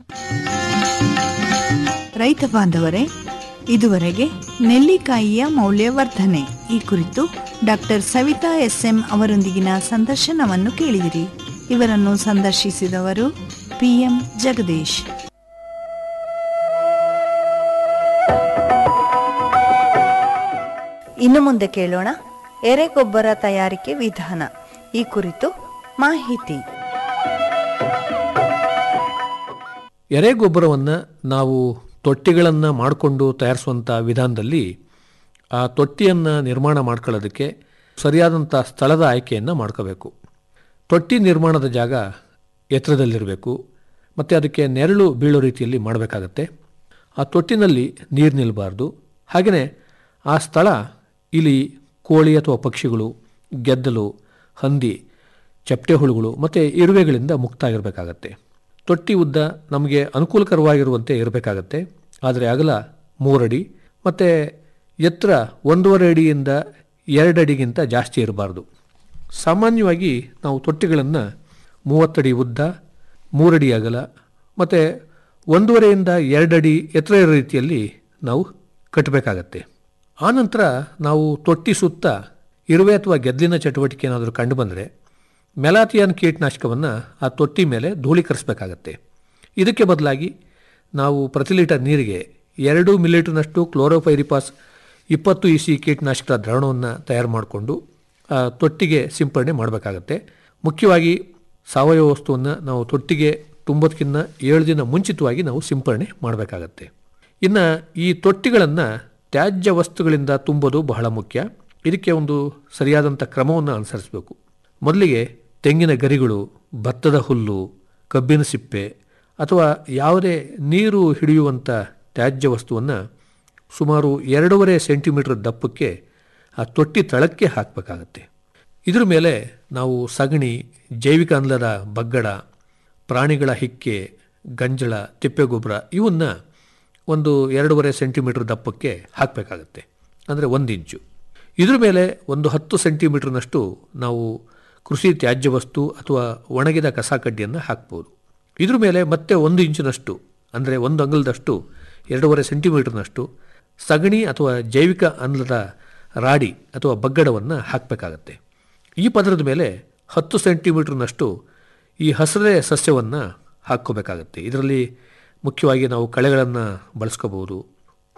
ರೈತ ಬಾಂಧವರೇ ಇದುವರೆಗೆ ನೆಲ್ಲಿಕಾಯಿಯ ಮೌಲ್ಯವರ್ಧನೆ ಈ ಕುರಿತು ಡಾಕ್ಟರ್ ಸವಿತಾ ಎಸ್ಎಂ ಅವರೊಂದಿಗಿನ ಸಂದರ್ಶನವನ್ನು ಕೇಳಿದಿರಿ ಇವರನ್ನು ಸಂದರ್ಶಿಸಿದವರು ಪಿಎಂ ಜಗದೀಶ್ ಇನ್ನು ಮುಂದೆ ಕೇಳೋಣ ಎರೆಗೊಬ್ಬರ ತಯಾರಿಕೆ ವಿಧಾನ ಈ ಕುರಿತು ಮಾಹಿತಿ ಎರೆಗೊಬ್ಬರವನ್ನು ನಾವು ತೊಟ್ಟಿಗಳನ್ನು ಮಾಡಿಕೊಂಡು ತಯಾರಿಸುವಂಥ ವಿಧಾನದಲ್ಲಿ ಆ ತೊಟ್ಟಿಯನ್ನು ನಿರ್ಮಾಣ ಮಾಡ್ಕೊಳ್ಳೋದಕ್ಕೆ ಸರಿಯಾದಂಥ ಸ್ಥಳದ ಆಯ್ಕೆಯನ್ನು ಮಾಡ್ಕೋಬೇಕು ತೊಟ್ಟಿ ನಿರ್ಮಾಣದ ಜಾಗ ಎತ್ತರದಲ್ಲಿರಬೇಕು ಮತ್ತು ಅದಕ್ಕೆ ನೆರಳು ಬೀಳೋ ರೀತಿಯಲ್ಲಿ ಮಾಡಬೇಕಾಗತ್ತೆ ಆ ತೊಟ್ಟಿನಲ್ಲಿ ನೀರು ನಿಲ್ಲಬಾರ್ದು ಹಾಗೆಯೇ ಆ ಸ್ಥಳ ಇಲಿ ಕೋಳಿ ಅಥವಾ ಪಕ್ಷಿಗಳು ಗೆದ್ದಲು ಹಂದಿ ಚಪ್ಪಟೆ ಹುಳುಗಳು ಮತ್ತು ಇರುವೆಗಳಿಂದ ಮುಕ್ತ ಆಗಿರಬೇಕಾಗತ್ತೆ ತೊಟ್ಟಿ ಉದ್ದ ನಮಗೆ ಅನುಕೂಲಕರವಾಗಿರುವಂತೆ ಇರಬೇಕಾಗತ್ತೆ ಆದರೆ ಅಗಲ ಮೂರಡಿ ಮತ್ತು ಎತ್ತರ ಒಂದೂವರೆ ಅಡಿಯಿಂದ ಎರಡು ಅಡಿಗಿಂತ ಜಾಸ್ತಿ ಇರಬಾರ್ದು ಸಾಮಾನ್ಯವಾಗಿ ನಾವು ತೊಟ್ಟಿಗಳನ್ನು ಮೂವತ್ತಡಿ ಉದ್ದ ಮೂರಡಿ ಅಗಲ ಮತ್ತು ಒಂದೂವರೆಯಿಂದ ಎರಡು ಅಡಿ ಎತ್ತರ ಇರೋ ರೀತಿಯಲ್ಲಿ ನಾವು ಕಟ್ಟಬೇಕಾಗತ್ತೆ ಆನಂತರ ನಾವು ತೊಟ್ಟಿ ಸುತ್ತ ಇರುವೆ ಅಥವಾ ಗೆದ್ಲಿನ ಚಟುವಟಿಕೆ ಏನಾದರೂ ಕಂಡುಬಂದರೆ ಮೆಲಾಥಿಯನ್ ಕೀಟನಾಶಕವನ್ನು ಆ ತೊಟ್ಟಿ ಮೇಲೆ ಧೂಳೀಕರಿಸಬೇಕಾಗತ್ತೆ ಇದಕ್ಕೆ ಬದಲಾಗಿ ನಾವು ಪ್ರತಿ ಲೀಟರ್ ನೀರಿಗೆ ಎರಡು ಮಿಲಿಟರ್ನಷ್ಟು ಕ್ಲೋರೋಫೈರಿಪಾಸ್ ಇಪ್ಪತ್ತು ಇ ಸಿ ಕೀಟನಾಶಕದ ದ್ರಾವಣವನ್ನು ತಯಾರು ಮಾಡಿಕೊಂಡು ಆ ತೊಟ್ಟಿಗೆ ಸಿಂಪಡಣೆ ಮಾಡಬೇಕಾಗತ್ತೆ ಮುಖ್ಯವಾಗಿ ಸಾವಯವ ವಸ್ತುವನ್ನು ನಾವು ತೊಟ್ಟಿಗೆ ತುಂಬೋದಕ್ಕಿಂತ ಏಳು ದಿನ ಮುಂಚಿತವಾಗಿ ನಾವು ಸಿಂಪಡಣೆ ಮಾಡಬೇಕಾಗತ್ತೆ ಇನ್ನು ಈ ತೊಟ್ಟಿಗಳನ್ನು ತ್ಯಾಜ್ಯ ವಸ್ತುಗಳಿಂದ ತುಂಬೋದು ಬಹಳ ಮುಖ್ಯ ಇದಕ್ಕೆ ಒಂದು ಸರಿಯಾದಂಥ ಕ್ರಮವನ್ನು ಅನುಸರಿಸಬೇಕು ಮೊದಲಿಗೆ ತೆಂಗಿನ ಗರಿಗಳು ಭತ್ತದ ಹುಲ್ಲು ಕಬ್ಬಿನ ಸಿಪ್ಪೆ ಅಥವಾ ಯಾವುದೇ ನೀರು ಹಿಡಿಯುವಂಥ ತ್ಯಾಜ್ಯ ವಸ್ತುವನ್ನು ಸುಮಾರು ಎರಡೂವರೆ ಸೆಂಟಿಮೀಟರ್ ದಪ್ಪಕ್ಕೆ ಆ ತೊಟ್ಟಿ ತಳಕ್ಕೆ ಹಾಕಬೇಕಾಗತ್ತೆ ಇದ್ರ ಮೇಲೆ ನಾವು ಸಗಣಿ ಜೈವಿಕ ಅನಿಲದ ಬಗ್ಗಡ ಪ್ರಾಣಿಗಳ ಹಿಕ್ಕೆ ಗಂಜಳ ತಿಪ್ಪೆಗೊಬ್ಬರ ಇವನ್ನ ಒಂದು ಎರಡೂವರೆ ಸೆಂಟಿಮೀಟರ್ ದಪ್ಪಕ್ಕೆ ಹಾಕಬೇಕಾಗತ್ತೆ ಅಂದರೆ ಒಂದು ಇಂಚು ಇದ್ರ ಮೇಲೆ ಒಂದು ಹತ್ತು ಸೆಂಟಿಮೀಟರ್ನಷ್ಟು ನಾವು ಕೃಷಿ ತ್ಯಾಜ್ಯ ವಸ್ತು ಅಥವಾ ಒಣಗಿದ ಕಸ ಕಡ್ಡಿಯನ್ನು ಹಾಕ್ಬೋದು ಇದ್ರ ಮೇಲೆ ಮತ್ತೆ ಒಂದು ಇಂಚಿನಷ್ಟು ಅಂದರೆ ಒಂದು ಅಂಗಲದಷ್ಟು ಎರಡೂವರೆ ಸೆಂಟಿಮೀಟರ್ನಷ್ಟು ಸಗಣಿ ಅಥವಾ ಜೈವಿಕ ಅನಿಲದ ರಾಡಿ ಅಥವಾ ಬಗ್ಗಡವನ್ನು ಹಾಕಬೇಕಾಗತ್ತೆ ಈ ಪದರದ ಮೇಲೆ ಹತ್ತು ಸೆಂಟಿಮೀಟರ್ನಷ್ಟು ಈ ಹಸಿರೇ ಸಸ್ಯವನ್ನು ಹಾಕ್ಕೋಬೇಕಾಗತ್ತೆ ಇದರಲ್ಲಿ ಮುಖ್ಯವಾಗಿ ನಾವು ಕಳೆಗಳನ್ನು ಬಳಸ್ಕೋಬೋದು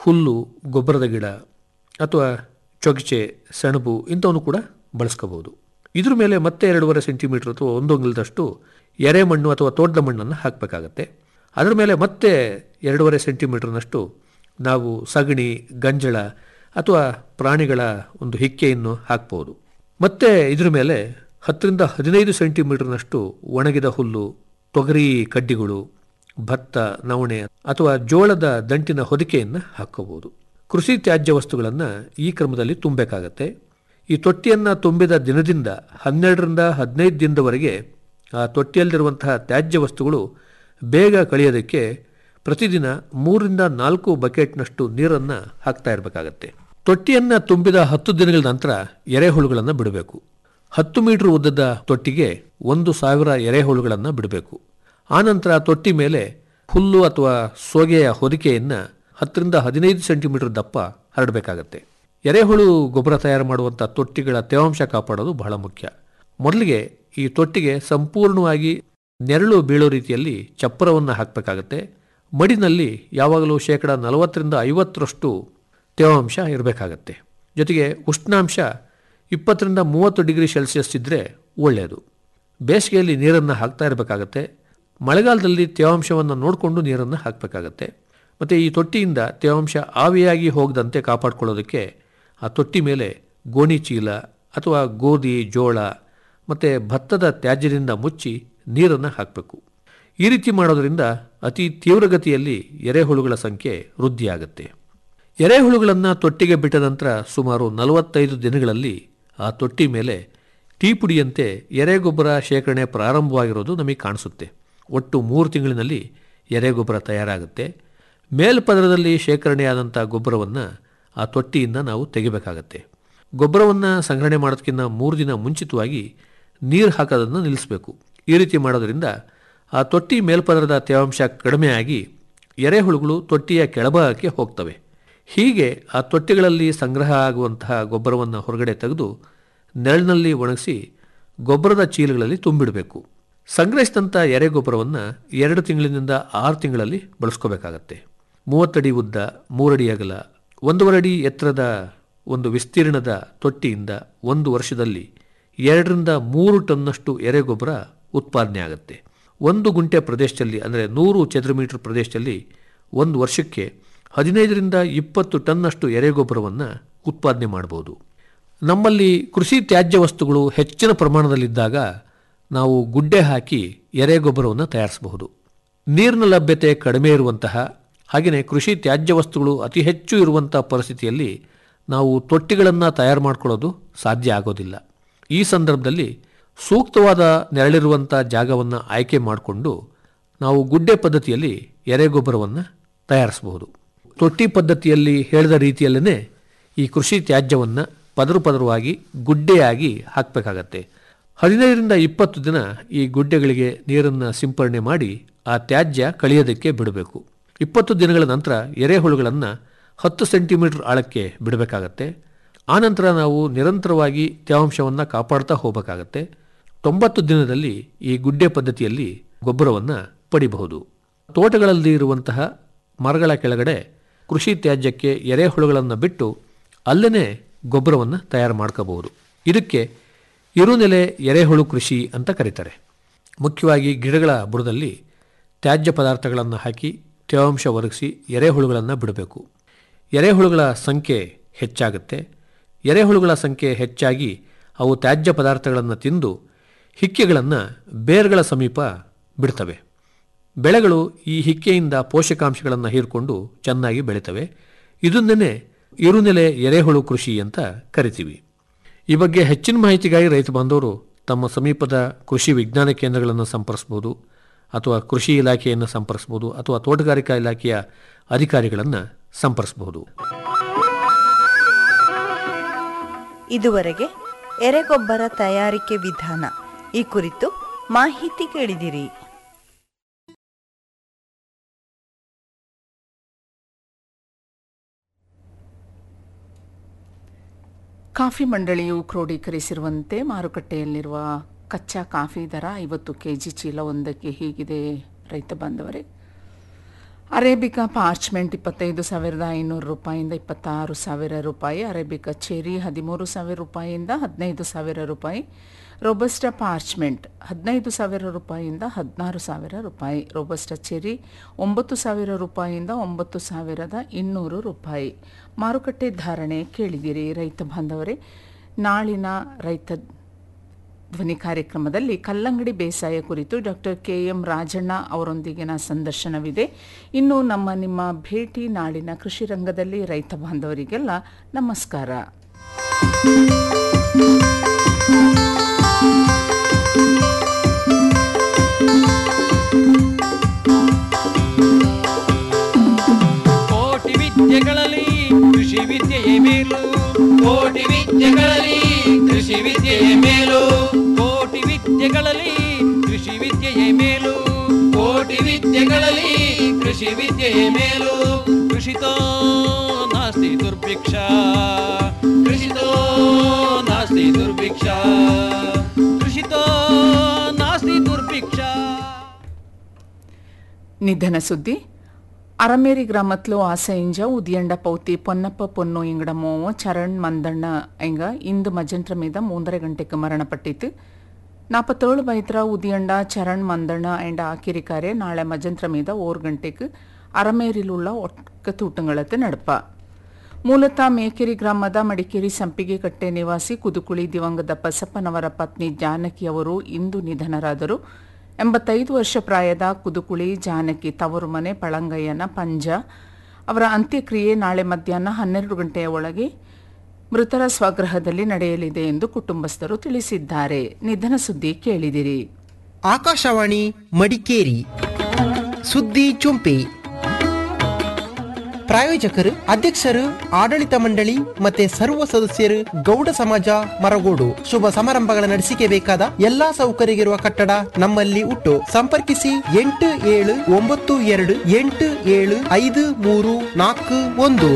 ಹುಲ್ಲು ಗೊಬ್ಬರದ ಗಿಡ ಅಥವಾ ಚೊಗಚೆ ಸೆಣಬು ಇಂಥವನ್ನು ಕೂಡ ಬಳಸ್ಕೋಬಹುದು ಇದ್ರ ಮೇಲೆ ಮತ್ತೆ ಎರಡೂವರೆ ಸೆಂಟಿಮೀಟರ್ ಅಥವಾ ಒಂದು ಅಂಗಲದಷ್ಟು ಎರೆ ಮಣ್ಣು ಅಥವಾ ತೋಟದ ಮಣ್ಣನ್ನು ಹಾಕಬೇಕಾಗತ್ತೆ ಅದರ ಮೇಲೆ ಮತ್ತೆ ಎರಡೂವರೆ ಸೆಂಟಿಮೀಟರ್ನಷ್ಟು ನಾವು ಸಗಣಿ ಗಂಜಳ ಅಥವಾ ಪ್ರಾಣಿಗಳ ಒಂದು ಹಿಕ್ಕೆಯನ್ನು ಹಾಕ್ಬೋದು ಮತ್ತೆ ಇದ್ರ ಮೇಲೆ ಹತ್ತರಿಂದ ಹದಿನೈದು ಸೆಂಟಿಮೀಟರ್ನಷ್ಟು ಒಣಗಿದ ಹುಲ್ಲು ತೊಗರಿ ಕಡ್ಡಿಗಳು ಭತ್ತ ನವಣೆ ಅಥವಾ ಜೋಳದ ದಂಟಿನ ಹೊದಿಕೆಯನ್ನು ಹಾಕೋಬಹುದು ಕೃಷಿ ತ್ಯಾಜ್ಯ ವಸ್ತುಗಳನ್ನು ಈ ಕ್ರಮದಲ್ಲಿ ತುಂಬಬೇಕಾಗತ್ತೆ ಈ ತೊಟ್ಟಿಯನ್ನು ತುಂಬಿದ ದಿನದಿಂದ ಹನ್ನೆರಡರಿಂದ ಹದಿನೈದು ದಿನದವರೆಗೆ ಆ ತೊಟ್ಟಿಯಲ್ಲಿರುವಂತಹ ತ್ಯಾಜ್ಯ ವಸ್ತುಗಳು ಬೇಗ ಕಳೆಯೋದಕ್ಕೆ ಪ್ರತಿದಿನ ಮೂರಿಂದ ನಾಲ್ಕು ಬಕೆಟ್ನಷ್ಟು ನೀರನ್ನು ಹಾಕ್ತಾ ಇರಬೇಕಾಗತ್ತೆ ತೊಟ್ಟಿಯನ್ನು ತುಂಬಿದ ಹತ್ತು ದಿನಗಳ ನಂತರ ಎರೆಹುಳುಗಳನ್ನು ಬಿಡಬೇಕು ಹತ್ತು ಮೀಟರ್ ಉದ್ದದ ತೊಟ್ಟಿಗೆ ಒಂದು ಸಾವಿರ ಎರೆಹುಳುಗಳನ್ನು ಬಿಡಬೇಕು ಆನಂತರ ತೊಟ್ಟಿ ಮೇಲೆ ಹುಲ್ಲು ಅಥವಾ ಸೋಗೆಯ ಹೊದಿಕೆಯನ್ನು ಹತ್ತರಿಂದ ಹದಿನೈದು ಸೆಂಟಿಮೀಟರ್ ದಪ್ಪ ಹರಡಬೇಕಾಗತ್ತೆ ಎರೆಹುಳು ಗೊಬ್ಬರ ತಯಾರು ಮಾಡುವಂಥ ತೊಟ್ಟಿಗಳ ತೇವಾಂಶ ಕಾಪಾಡೋದು ಬಹಳ ಮುಖ್ಯ ಮೊದಲಿಗೆ ಈ ತೊಟ್ಟಿಗೆ ಸಂಪೂರ್ಣವಾಗಿ ನೆರಳು ಬೀಳೋ ರೀತಿಯಲ್ಲಿ ಚಪ್ಪರವನ್ನು ಹಾಕಬೇಕಾಗತ್ತೆ ಮಡಿನಲ್ಲಿ ಯಾವಾಗಲೂ ಶೇಕಡ ನಲವತ್ತರಿಂದ ಐವತ್ತರಷ್ಟು ತೇವಾಂಶ ಇರಬೇಕಾಗತ್ತೆ ಜೊತೆಗೆ ಉಷ್ಣಾಂಶ ಇಪ್ಪತ್ತರಿಂದ ಮೂವತ್ತು ಡಿಗ್ರಿ ಸೆಲ್ಸಿಯಸ್ ಇದ್ದರೆ ಒಳ್ಳೆಯದು ಬೇಸಿಗೆಯಲ್ಲಿ ನೀರನ್ನು ಹಾಕ್ತಾ ಇರಬೇಕಾಗತ್ತೆ ಮಳೆಗಾಲದಲ್ಲಿ ತೇವಾಂಶವನ್ನು ನೋಡಿಕೊಂಡು ನೀರನ್ನು ಹಾಕಬೇಕಾಗತ್ತೆ ಮತ್ತು ಈ ತೊಟ್ಟಿಯಿಂದ ತೇವಾಂಶ ಆವಿಯಾಗಿ ಹೋಗದಂತೆ ಕಾಪಾಡಿಕೊಳ್ಳೋದಕ್ಕೆ ಆ ತೊಟ್ಟಿ ಮೇಲೆ ಗೋಣಿ ಚೀಲ ಅಥವಾ ಗೋಧಿ ಜೋಳ ಮತ್ತು ಭತ್ತದ ತ್ಯಾಜ್ಯದಿಂದ ಮುಚ್ಚಿ ನೀರನ್ನು ಹಾಕಬೇಕು ಈ ರೀತಿ ಮಾಡೋದರಿಂದ ಅತಿ ತೀವ್ರಗತಿಯಲ್ಲಿ ಎರೆಹುಳುಗಳ ಸಂಖ್ಯೆ ವೃದ್ಧಿಯಾಗುತ್ತೆ ಎರೆಹುಳುಗಳನ್ನು ತೊಟ್ಟಿಗೆ ಬಿಟ್ಟ ನಂತರ ಸುಮಾರು ನಲವತ್ತೈದು ದಿನಗಳಲ್ಲಿ ಆ ತೊಟ್ಟಿ ಮೇಲೆ ಟೀ ಪುಡಿಯಂತೆ ಎರೆಗೊಬ್ಬರ ಶೇಖರಣೆ ಪ್ರಾರಂಭವಾಗಿರೋದು ನಮಗೆ ಕಾಣಿಸುತ್ತೆ ಒಟ್ಟು ಮೂರು ತಿಂಗಳಿನಲ್ಲಿ ಎರೆಗೊಬ್ಬರ ತಯಾರಾಗುತ್ತೆ ಮೇಲ್ಪದರದಲ್ಲಿ ಶೇಖರಣೆಯಾದಂಥ ಗೊಬ್ಬರವನ್ನು ಆ ತೊಟ್ಟಿಯಿಂದ ನಾವು ತೆಗಿಬೇಕಾಗತ್ತೆ ಗೊಬ್ಬರವನ್ನು ಸಂಗ್ರಹಣೆ ಮಾಡೋದಕ್ಕಿಂತ ಮೂರು ದಿನ ಮುಂಚಿತವಾಗಿ ನೀರು ಹಾಕೋದನ್ನು ನಿಲ್ಲಿಸಬೇಕು ಈ ರೀತಿ ಮಾಡೋದರಿಂದ ಆ ತೊಟ್ಟಿ ಮೇಲ್ಪದರದ ತೇವಾಂಶ ಕಡಿಮೆಯಾಗಿ ಎರೆಹುಳುಗಳು ತೊಟ್ಟಿಯ ಕೆಳಭಾಗಕ್ಕೆ ಹೋಗ್ತವೆ ಹೀಗೆ ಆ ತೊಟ್ಟಿಗಳಲ್ಲಿ ಸಂಗ್ರಹ ಆಗುವಂತಹ ಗೊಬ್ಬರವನ್ನು ಹೊರಗಡೆ ತೆಗೆದು ನೆರಳಿನಲ್ಲಿ ಒಣಗಿಸಿ ಗೊಬ್ಬರದ ಚೀಲಗಳಲ್ಲಿ ತುಂಬಿಡಬೇಕು ಸಂಗ್ರಹಿಸಿದಂಥ ಎರೆ ಗೊಬ್ಬರವನ್ನು ಎರಡು ತಿಂಗಳಿನಿಂದ ಆರು ತಿಂಗಳಲ್ಲಿ ಬಳಸ್ಕೋಬೇಕಾಗತ್ತೆ ಮೂವತ್ತಡಿ ಉದ್ದ ಮೂರಡಿ ಅಗಲ ಒಂದೂವರೆ ಅಡಿ ಎತ್ತರದ ಒಂದು ವಿಸ್ತೀರ್ಣದ ತೊಟ್ಟಿಯಿಂದ ಒಂದು ವರ್ಷದಲ್ಲಿ ಎರಡರಿಂದ ಮೂರು ಟನ್ನಷ್ಟು ಎರೆ ಗೊಬ್ಬರ ಉತ್ಪಾದನೆ ಆಗುತ್ತೆ ಒಂದು ಗುಂಟೆ ಪ್ರದೇಶದಲ್ಲಿ ಅಂದರೆ ನೂರು ಚದರ ಮೀಟರ್ ಪ್ರದೇಶದಲ್ಲಿ ಒಂದು ವರ್ಷಕ್ಕೆ ಹದಿನೈದರಿಂದ ಇಪ್ಪತ್ತು ಟನ್ನಷ್ಟು ಎರೆಗೊಬ್ಬರವನ್ನು ಉತ್ಪಾದನೆ ಮಾಡಬಹುದು ನಮ್ಮಲ್ಲಿ ಕೃಷಿ ತ್ಯಾಜ್ಯ ವಸ್ತುಗಳು ಹೆಚ್ಚಿನ ಪ್ರಮಾಣದಲ್ಲಿದ್ದಾಗ ನಾವು ಗುಡ್ಡೆ ಹಾಕಿ ಎರೆಗೊಬ್ಬರವನ್ನು ತಯಾರಿಸಬಹುದು ನೀರಿನ ಲಭ್ಯತೆ ಕಡಿಮೆ ಇರುವಂತಹ ಹಾಗೆಯೇ ಕೃಷಿ ತ್ಯಾಜ್ಯ ವಸ್ತುಗಳು ಅತಿ ಹೆಚ್ಚು ಇರುವಂಥ ಪರಿಸ್ಥಿತಿಯಲ್ಲಿ ನಾವು ತೊಟ್ಟಿಗಳನ್ನು ತಯಾರು ಮಾಡ್ಕೊಳ್ಳೋದು ಸಾಧ್ಯ ಆಗೋದಿಲ್ಲ ಈ ಸಂದರ್ಭದಲ್ಲಿ ಸೂಕ್ತವಾದ ನೆರಳಿರುವಂಥ ಜಾಗವನ್ನು ಆಯ್ಕೆ ಮಾಡಿಕೊಂಡು ನಾವು ಗುಡ್ಡೆ ಪದ್ಧತಿಯಲ್ಲಿ ಎರೆಗೊಬ್ಬರವನ್ನು ತಯಾರಿಸಬಹುದು ತೊಟ್ಟಿ ಪದ್ಧತಿಯಲ್ಲಿ ಹೇಳಿದ ರೀತಿಯಲ್ಲೇ ಈ ಕೃಷಿ ತ್ಯಾಜ್ಯವನ್ನು ಪದರು ಪದರವಾಗಿ ಗುಡ್ಡೆಯಾಗಿ ಹಾಕಬೇಕಾಗತ್ತೆ ಹದಿನೈದರಿಂದ ಇಪ್ಪತ್ತು ದಿನ ಈ ಗುಡ್ಡೆಗಳಿಗೆ ನೀರನ್ನು ಸಿಂಪರಣೆ ಮಾಡಿ ಆ ತ್ಯಾಜ್ಯ ಕಳಿಯೋದಕ್ಕೆ ಬಿಡಬೇಕು ಇಪ್ಪತ್ತು ದಿನಗಳ ನಂತರ ಎರೆಹುಳುಗಳನ್ನು ಹತ್ತು ಸೆಂಟಿಮೀಟರ್ ಆಳಕ್ಕೆ ಬಿಡಬೇಕಾಗತ್ತೆ ಆನಂತರ ನಾವು ನಿರಂತರವಾಗಿ ತೇವಾಂಶವನ್ನು ಕಾಪಾಡ್ತಾ ಹೋಗಬೇಕಾಗತ್ತೆ ತೊಂಬತ್ತು ದಿನದಲ್ಲಿ ಈ ಗುಡ್ಡೆ ಪದ್ಧತಿಯಲ್ಲಿ ಗೊಬ್ಬರವನ್ನು ಪಡಿಬಹುದು ತೋಟಗಳಲ್ಲಿ ಇರುವಂತಹ ಮರಗಳ ಕೆಳಗಡೆ ಕೃಷಿ ತ್ಯಾಜ್ಯಕ್ಕೆ ಎರೆಹುಳುಗಳನ್ನು ಬಿಟ್ಟು ಅಲ್ಲೇ ಗೊಬ್ಬರವನ್ನು ತಯಾರು ಮಾಡ್ಕೋಬಹುದು ಇದಕ್ಕೆ ಇರುನೆಲೆ ಎರೆಹುಳು ಕೃಷಿ ಅಂತ ಕರೀತಾರೆ ಮುಖ್ಯವಾಗಿ ಗಿಡಗಳ ಬುಡದಲ್ಲಿ ತ್ಯಾಜ್ಯ ಪದಾರ್ಥಗಳನ್ನು ಹಾಕಿ ತೇವಾಂಶ ಒದಗಿಸಿ ಎರೆಹುಳುಗಳನ್ನು ಬಿಡಬೇಕು ಎರೆಹುಳುಗಳ ಸಂಖ್ಯೆ ಹೆಚ್ಚಾಗುತ್ತೆ ಎರೆಹುಳುಗಳ ಸಂಖ್ಯೆ ಹೆಚ್ಚಾಗಿ ಅವು ತ್ಯಾಜ್ಯ ಪದಾರ್ಥಗಳನ್ನು ತಿಂದು ಹಿಕ್ಕೆಗಳನ್ನು ಬೇರ್ಗಳ ಸಮೀಪ ಬಿಡ್ತವೆ ಬೆಳೆಗಳು ಈ ಹಿಕ್ಕೆಯಿಂದ ಪೋಷಕಾಂಶಗಳನ್ನು ಹೀರಿಕೊಂಡು ಚೆನ್ನಾಗಿ ಬೆಳಿತವೆ ಇದನ್ನೇ ಇರುನೆಲೆ ಎರೆಹುಳು ಕೃಷಿ ಅಂತ ಕರಿತೀವಿ ಈ ಬಗ್ಗೆ ಹೆಚ್ಚಿನ ಮಾಹಿತಿಗಾಗಿ ರೈತ ಬಾಂಧವರು ತಮ್ಮ ಸಮೀಪದ ಕೃಷಿ ವಿಜ್ಞಾನ ಕೇಂದ್ರಗಳನ್ನು ಸಂಪರ್ಸ್ಬೋದು ಅಥವಾ ಕೃಷಿ ಇಲಾಖೆಯನ್ನು ಸಂಪರ್ಸ್ಬೋದು ಅಥವಾ ತೋಟಗಾರಿಕಾ ಇಲಾಖೆಯ ಅಧಿಕಾರಿಗಳನ್ನು ಸಂಪರ್ಸ್ಬೋದು ಇದುವರೆಗೆ ಎರೆಗೊಬ್ಬರ ತಯಾರಿಕೆ ವಿಧಾನ ಈ ಕುರಿತು ಮಾಹಿತಿ ಕೇಳಿದಿರಿ ಕಾಫಿ ಮಂಡಳಿಯು ಕ್ರೋಢೀಕರಿಸಿರುವಂತೆ ಮಾರುಕಟ್ಟೆಯಲ್ಲಿರುವ ಕಚ್ಚಾ ಕಾಫಿ ದರ ಐವತ್ತು ಕೆ ಜಿ ಚೀಲ ಒಂದಕ್ಕೆ ಹೀಗಿದೆ ರೈತ ಬಾಂಧವರೇ ಅರೇಬಿಕಾ ಪಾರ್ಚ್ಮೆಂಟ್ ಇಪ್ಪತ್ತೈದು ಸಾವಿರದ ಐನೂರು ರೂಪಾಯಿಯಿಂದ ಇಪ್ಪತ್ತಾರು ಸಾವಿರ ರೂಪಾಯಿ ಅರೇಬಿಕಾ ಚೆರಿ ಹದಿಮೂರು ಸಾವಿರ ರೂಪಾಯಿಯಿಂದ ಹದಿನೈದು ಸಾವಿರ ರೂಪಾಯಿ ರೋಬಸ್ಟಾ ಪಾರ್ಚ್ಮೆಂಟ್ ಹದಿನೈದು ಸಾವಿರ ರೂಪಾಯಿಯಿಂದ ಹದಿನಾರು ಸಾವಿರ ರೂಪಾಯಿ ರೋಬಸ್ಟಾ ಚೆರಿ ಒಂಬತ್ತು ಸಾವಿರ ರೂಪಾಯಿಯಿಂದ ಒಂಬತ್ತು ಸಾವಿರದ ಇನ್ನೂರು ರೂಪಾಯಿ ಮಾರುಕಟ್ಟೆ ಧಾರಣೆ ಕೇಳಿದಿರಿ ರೈತ ಬಾಂಧವರೇ ನಾಳಿನ ರೈತ ಧ್ವನಿ ಕಾರ್ಯಕ್ರಮದಲ್ಲಿ ಕಲ್ಲಂಗಡಿ ಬೇಸಾಯ ಕುರಿತು ಡಾಕ್ಟರ್ ಕೆ ಎಂ ರಾಜಣ್ಣ ಅವರೊಂದಿಗಿನ ಸಂದರ್ಶನವಿದೆ ಇನ್ನು ನಮ್ಮ ನಿಮ್ಮ ಭೇಟಿ ನಾಳಿನ ಕೃಷಿ ರಂಗದಲ್ಲಿ ರೈತ ಬಾಂಧವರಿಗೆಲ್ಲ ನಮಸ್ಕಾರ ಕೋಟಿ ವಿದ್ಯೆಗಳಲ್ಲಿ ಕೃಷಿ ವಿದ್ಯೆಯೇ ಮೇಲು ಕೋಟಿ ವಿದ್ಯೆಗಳಲ್ಲಿ ಕೃಷಿ ವಿದ್ಯೆಯೇ ಮೇಲು ಕೋಟಿ ವಿದ್ಯೆಗಳಲ್ಲಿ ಕೃಷಿ ವಿದ್ಯೆಯೇ ಮೇಲು ಕೋಟಿ ವಿದ್ಯೆಗಳಲ್ಲಿ ಕೃಷಿ ವಿದ್ಯೆಯೇ ಮೇಲು ಕೃಷಿತೋ ನಾಸ್ತಿ ದುರ್ಭಿಕ್ಷ ಕೃಷಿತೋ ನಾಸ್ತಿ ದುರ್ಭಿಕ್ಷ ಕೃಷಿತೋ ನಾಸ್ತಿ ದುರ್ಭಿಕ್ಷ ನಿಧನ ಸುದ್ದಿ ಅರಮೇರಿ ಗ್ರಾಮತ್ಲು ಆಸ ಇಂಜ ಉದಿಯಂಡ ಪೌತಿ పొన్నప్ప పొన్ను ఇంగడ మోవ చరణ్ మందಣ್ಣ ఎంగ ఇందు మధ్యంత్రం మీద మూందర గంటೆಗೆ ಮರಣಪಟ್ಟಿತು ನಾಪತ್ತೇಳು ಬೈತ್ರ ಉದಿಯಂಡ ಚರಣ್ ಮಂದಣ್ಣ ಎಂಡ ಆಕಿರಿ ಕಾರ್ಯ ನಾಳೆ ಮಜಂತ್ರ ಮೀದ ಓರ್ ಗಂಟೆಗೆ ಅರಮೇರಿಲುಳ್ಳ ಒಕ್ಕತೂಟಂಗಳತ್ತೆ ನಡಪ ಮೂಲತಃ ಮೇಕೆರಿ ಗ್ರಾಮದ ಮಡಿಕೇರಿ ಸಂಪಿಗೆ ಕಟ್ಟೆ ನಿವಾಸಿ ಕುದುಕುಳಿ ದಿವಂಗತ ಬಸಪ್ಪನವರ ಪತ್ನಿ ಜಾನಕಿ ಅವರು ಇಂದು ನಿಧನರಾದರು ಎಂಬತ್ತೈದು ವರ್ಷ ಪ್ರಾಯದ ಕುದುಕುಳಿ ಜಾನಕಿ ತವರು ಮನೆ ಪಳಂಗಯ್ಯನ ಪಂಜ ಅವರ ಅಂತ್ಯಕ್ರಿಯೆ ನಾಳೆ ಮಧ್ಯಾಹ್ನ ಹನ್ನೆರಡು ಗಂಟೆಯ ಒಳಗೆ ಮೃತರ ಸ್ವಗೃಹದಲ್ಲಿ ನಡೆಯಲಿದೆ ಎಂದು ಕುಟುಂಬಸ್ಥರು ತಿಳಿಸಿದ್ದಾರೆ ನಿಧನ ಸುದ್ದಿ ಕೇಳಿದಿರಿ ಆಕಾಶವಾಣಿ ಮಡಿಕೇರಿ ಸುದ್ದಿ ಚುಂಪಿ ಪ್ರಾಯೋಜಕರು ಅಧ್ಯಕ್ಷರು ಆಡಳಿತ ಮಂಡಳಿ ಮತ್ತೆ ಸರ್ವ ಸದಸ್ಯರು ಗೌಡ ಸಮಾಜ ಮರಗೋಡು ಶುಭ ಸಮಾರಂಭಗಳ ನಡೆಸಿಕೆ ಬೇಕಾದ ಎಲ್ಲಾ ಸೌಕರ್ಯವಿರುವ ಕಟ್ಟಡ ನಮ್ಮಲ್ಲಿ ಉಂಟು ಸಂಪರ್ಕಿಸಿ ಎಂಟು ಏಳು ಒಂಬತ್ತು ಎರಡು ಎಂಟು ಏಳು ಐದು ಮೂರು ನಾಲ್ಕು ಒಂದು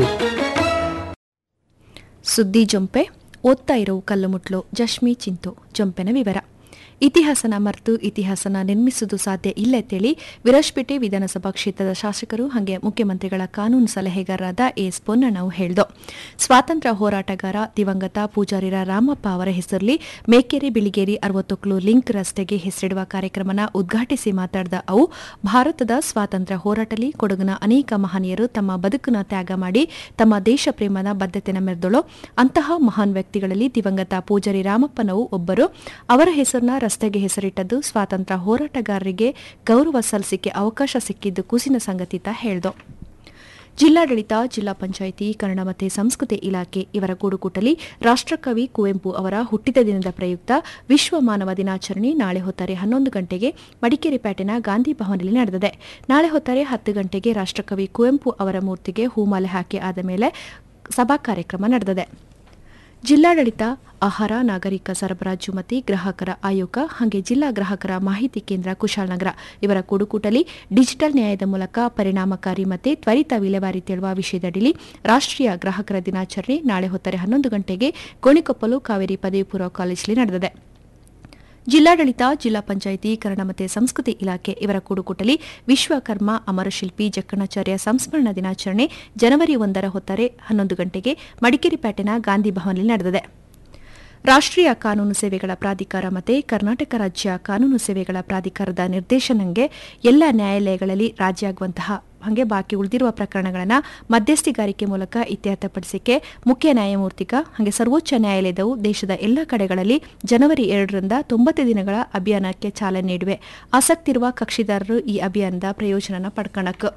ಸುದ್ದಿ ಜೊಂಪೆ ಓದ್ತಾ ಇರೋ ಕಲ್ಲುಮುಟ್ಲು ಜಶ್ಮಿ ಚಿಂತು ಜೊಂಪೆನ ವಿವರ ಇತಿಹಾಸನ ಮರೆತು ಇತಿಹಾಸನ ನಿರ್ಮಿಸುವುದು ಸಾಧ್ಯ ಇಲ್ಲೆತ್ತೇಳಿ ವಿರಾಜ್ಪೇಟೆ ವಿಧಾನಸಭಾ ಕ್ಷೇತ್ರದ ಶಾಸಕರು ಹಾಗೆ ಮುಖ್ಯಮಂತ್ರಿಗಳ ಕಾನೂನು ಸಲಹೆಗಾರರಾದ ಎಸ್ ಪೊನ್ನಣ್ಣವು ಹೇಳಿದು ಸ್ವಾತಂತ್ರ್ಯ ಹೋರಾಟಗಾರ ದಿವಂಗತ ಪೂಜಾರಿರ ರಾಮಪ್ಪ ಅವರ ಹೆಸರಲ್ಲಿ ಮೇಕೆರೆ ಬಿಳಿಗೇರಿ ಅರವತ್ತೊಕ್ಲು ಲಿಂಕ್ ರಸ್ತೆಗೆ ಹೆಸರಿಡುವ ಕಾರ್ಯಕ್ರಮನ ಉದ್ಘಾಟಿಸಿ ಮಾತನಾಡಿದ ಅವು ಭಾರತದ ಸ್ವಾತಂತ್ರ್ಯ ಹೋರಾಟದಲ್ಲಿ ಕೊಡಗಿನ ಅನೇಕ ಮಹನೀಯರು ತಮ್ಮ ಬದುಕನ್ನು ತ್ಯಾಗ ಮಾಡಿ ತಮ್ಮ ದೇಶ ಪ್ರೇಮದ ಬದ್ಧತೆನ ಮೆರೆದಳು ಅಂತಹ ಮಹಾನ್ ವ್ಯಕ್ತಿಗಳಲ್ಲಿ ದಿವಂಗತ ಪೂಜಾರಿ ರಾಮಪ್ಪನವು ಒಬ್ಬರು ಅವರ ಹೆಸರನ್ನ ರಸ್ತೆಗೆ ಹೆಸರಿಟ್ಟದ್ದು ಸ್ವಾತಂತ್ರ್ಯ ಹೋರಾಟಗಾರರಿಗೆ ಗೌರವ ಸಲ್ಲಿಸಿಕೆ ಅವಕಾಶ ಸಿಕ್ಕಿದ್ದು ಕುಸಿನ ಸಂಗತಿ ತ ಹೇಳ್ದು ಜಿಲ್ಲಾಡಳಿತ ಜಿಲ್ಲಾ ಪಂಚಾಯಿತಿ ಕನ್ನಡ ಮತ್ತು ಸಂಸ್ಕೃತಿ ಇಲಾಖೆ ಇವರ ಗೂಡುಕೂಟಲಿ ರಾಷ್ಟ್ರಕವಿ ಕುವೆಂಪು ಅವರ ಹುಟ್ಟಿದ ದಿನದ ಪ್ರಯುಕ್ತ ವಿಶ್ವ ಮಾನವ ದಿನಾಚರಣೆ ನಾಳೆ ಹೊತ್ತಾರೆ ಹನ್ನೊಂದು ಗಂಟೆಗೆ ಮಡಿಕೇರಿ ಪೇಟೆನ ಗಾಂಧಿ ಭವನದಲ್ಲಿ ನಡೆದಿದೆ ನಾಳೆ ಹೊತ್ತಾರೆ ಹತ್ತು ಗಂಟೆಗೆ ರಾಷ್ಟ್ರಕವಿ ಕುವೆಂಪು ಅವರ ಮೂರ್ತಿಗೆ ಹೂಮಾಲೆ ಹಾಕಿ ಆದ ಮೇಲೆ ಸಭಾ ಕಾರ್ಯಕ್ರಮ ನಡೆದಿದೆ ಜಿಲ್ಲಾಡಳಿತ ಆಹಾರ ನಾಗರಿಕ ಸರಬರಾಜು ಮತ್ತು ಗ್ರಾಹಕರ ಆಯೋಗ ಹಾಗೆ ಜಿಲ್ಲಾ ಗ್ರಾಹಕರ ಮಾಹಿತಿ ಕೇಂದ್ರ ಕುಶಾಲನಗರ ಇವರ ಕೂಡುಕೂಟಲಿ ಡಿಜಿಟಲ್ ನ್ಯಾಯದ ಮೂಲಕ ಪರಿಣಾಮಕಾರಿ ಮತ್ತು ತ್ವರಿತ ವಿಲೇವಾರಿ ತೇಳುವ ವಿಷಯದಡಿಲಿ ರಾಷ್ಟ್ರೀಯ ಗ್ರಾಹಕರ ದಿನಾಚರಣೆ ನಾಳೆ ಹೊತ್ತಾರೆ ಹನ್ನೊಂದು ಗಂಟೆಗೆ ಗೋಣಿಕೊಪ್ಪಲು ಕಾವೇರಿ ಪದವಿ ಪೂರ್ವ ಕಾಲೇಜಲ್ಲಿ ನಡೆದಿದೆ ಜಿಲ್ಲಾಡಳಿತ ಜಿಲ್ಲಾ ಪಂಚಾಯಿತಿ ಕನ್ನಡ ಮತ್ತು ಸಂಸ್ಕೃತಿ ಇಲಾಖೆ ಇವರ ಕೂಡುಕೂಟಲಿ ವಿಶ್ವಕರ್ಮ ಅಮರಶಿಲ್ಪಿ ಜಕ್ಕಣಾಚಾರ್ಯ ಸಂಸ್ಮರಣ ದಿನಾಚರಣೆ ಜನವರಿ ಒಂದರ ಹೊತ್ತಾರೆ ಹನ್ನೊಂದು ಗಂಟೆಗೆ ಮಡಿಕೇರಿ ಪೇಟೆನ ಗಾಂಧಿ ಭವನದಲ್ಲಿ ನಡೆದಿದೆ ರಾಷ್ಟ್ರೀಯ ಕಾನೂನು ಸೇವೆಗಳ ಪ್ರಾಧಿಕಾರ ಮತ್ತು ಕರ್ನಾಟಕ ರಾಜ್ಯ ಕಾನೂನು ಸೇವೆಗಳ ಪ್ರಾಧಿಕಾರದ ನಿರ್ದೇಶನಂಗೆ ಎಲ್ಲ ನ್ಯಾಯಾಲಯಗಳಲ್ಲಿ ರಾಜಿಯಾಗುವಂತಹ ಹಾಗೆ ಬಾಕಿ ಉಳಿದಿರುವ ಪ್ರಕರಣಗಳನ್ನು ಮಧ್ಯಸ್ಥಿಗಾರಿಕೆ ಮೂಲಕ ಇತ್ಯರ್ಥಪಡಿಸಿಕೆ ಮುಖ್ಯ ನ್ಯಾಯಮೂರ್ತಿಗ ಹಾಗೆ ಸರ್ವೋಚ್ಚ ನ್ಯಾಯಾಲಯದವು ದೇಶದ ಎಲ್ಲ ಕಡೆಗಳಲ್ಲಿ ಜನವರಿ ಎರಡರಿಂದ ತೊಂಬತ್ತು ದಿನಗಳ ಅಭಿಯಾನಕ್ಕೆ ಚಾಲನೆ ನೀಡಿವೆ ಆಸಕ್ತಿ ಇರುವ ಕಕ್ಷಿದಾರರು ಈ ಅಭಿಯಾನದ ಪ್ರಯೋಜನನ ಪಡ್ಕಣಕ್ಕೆ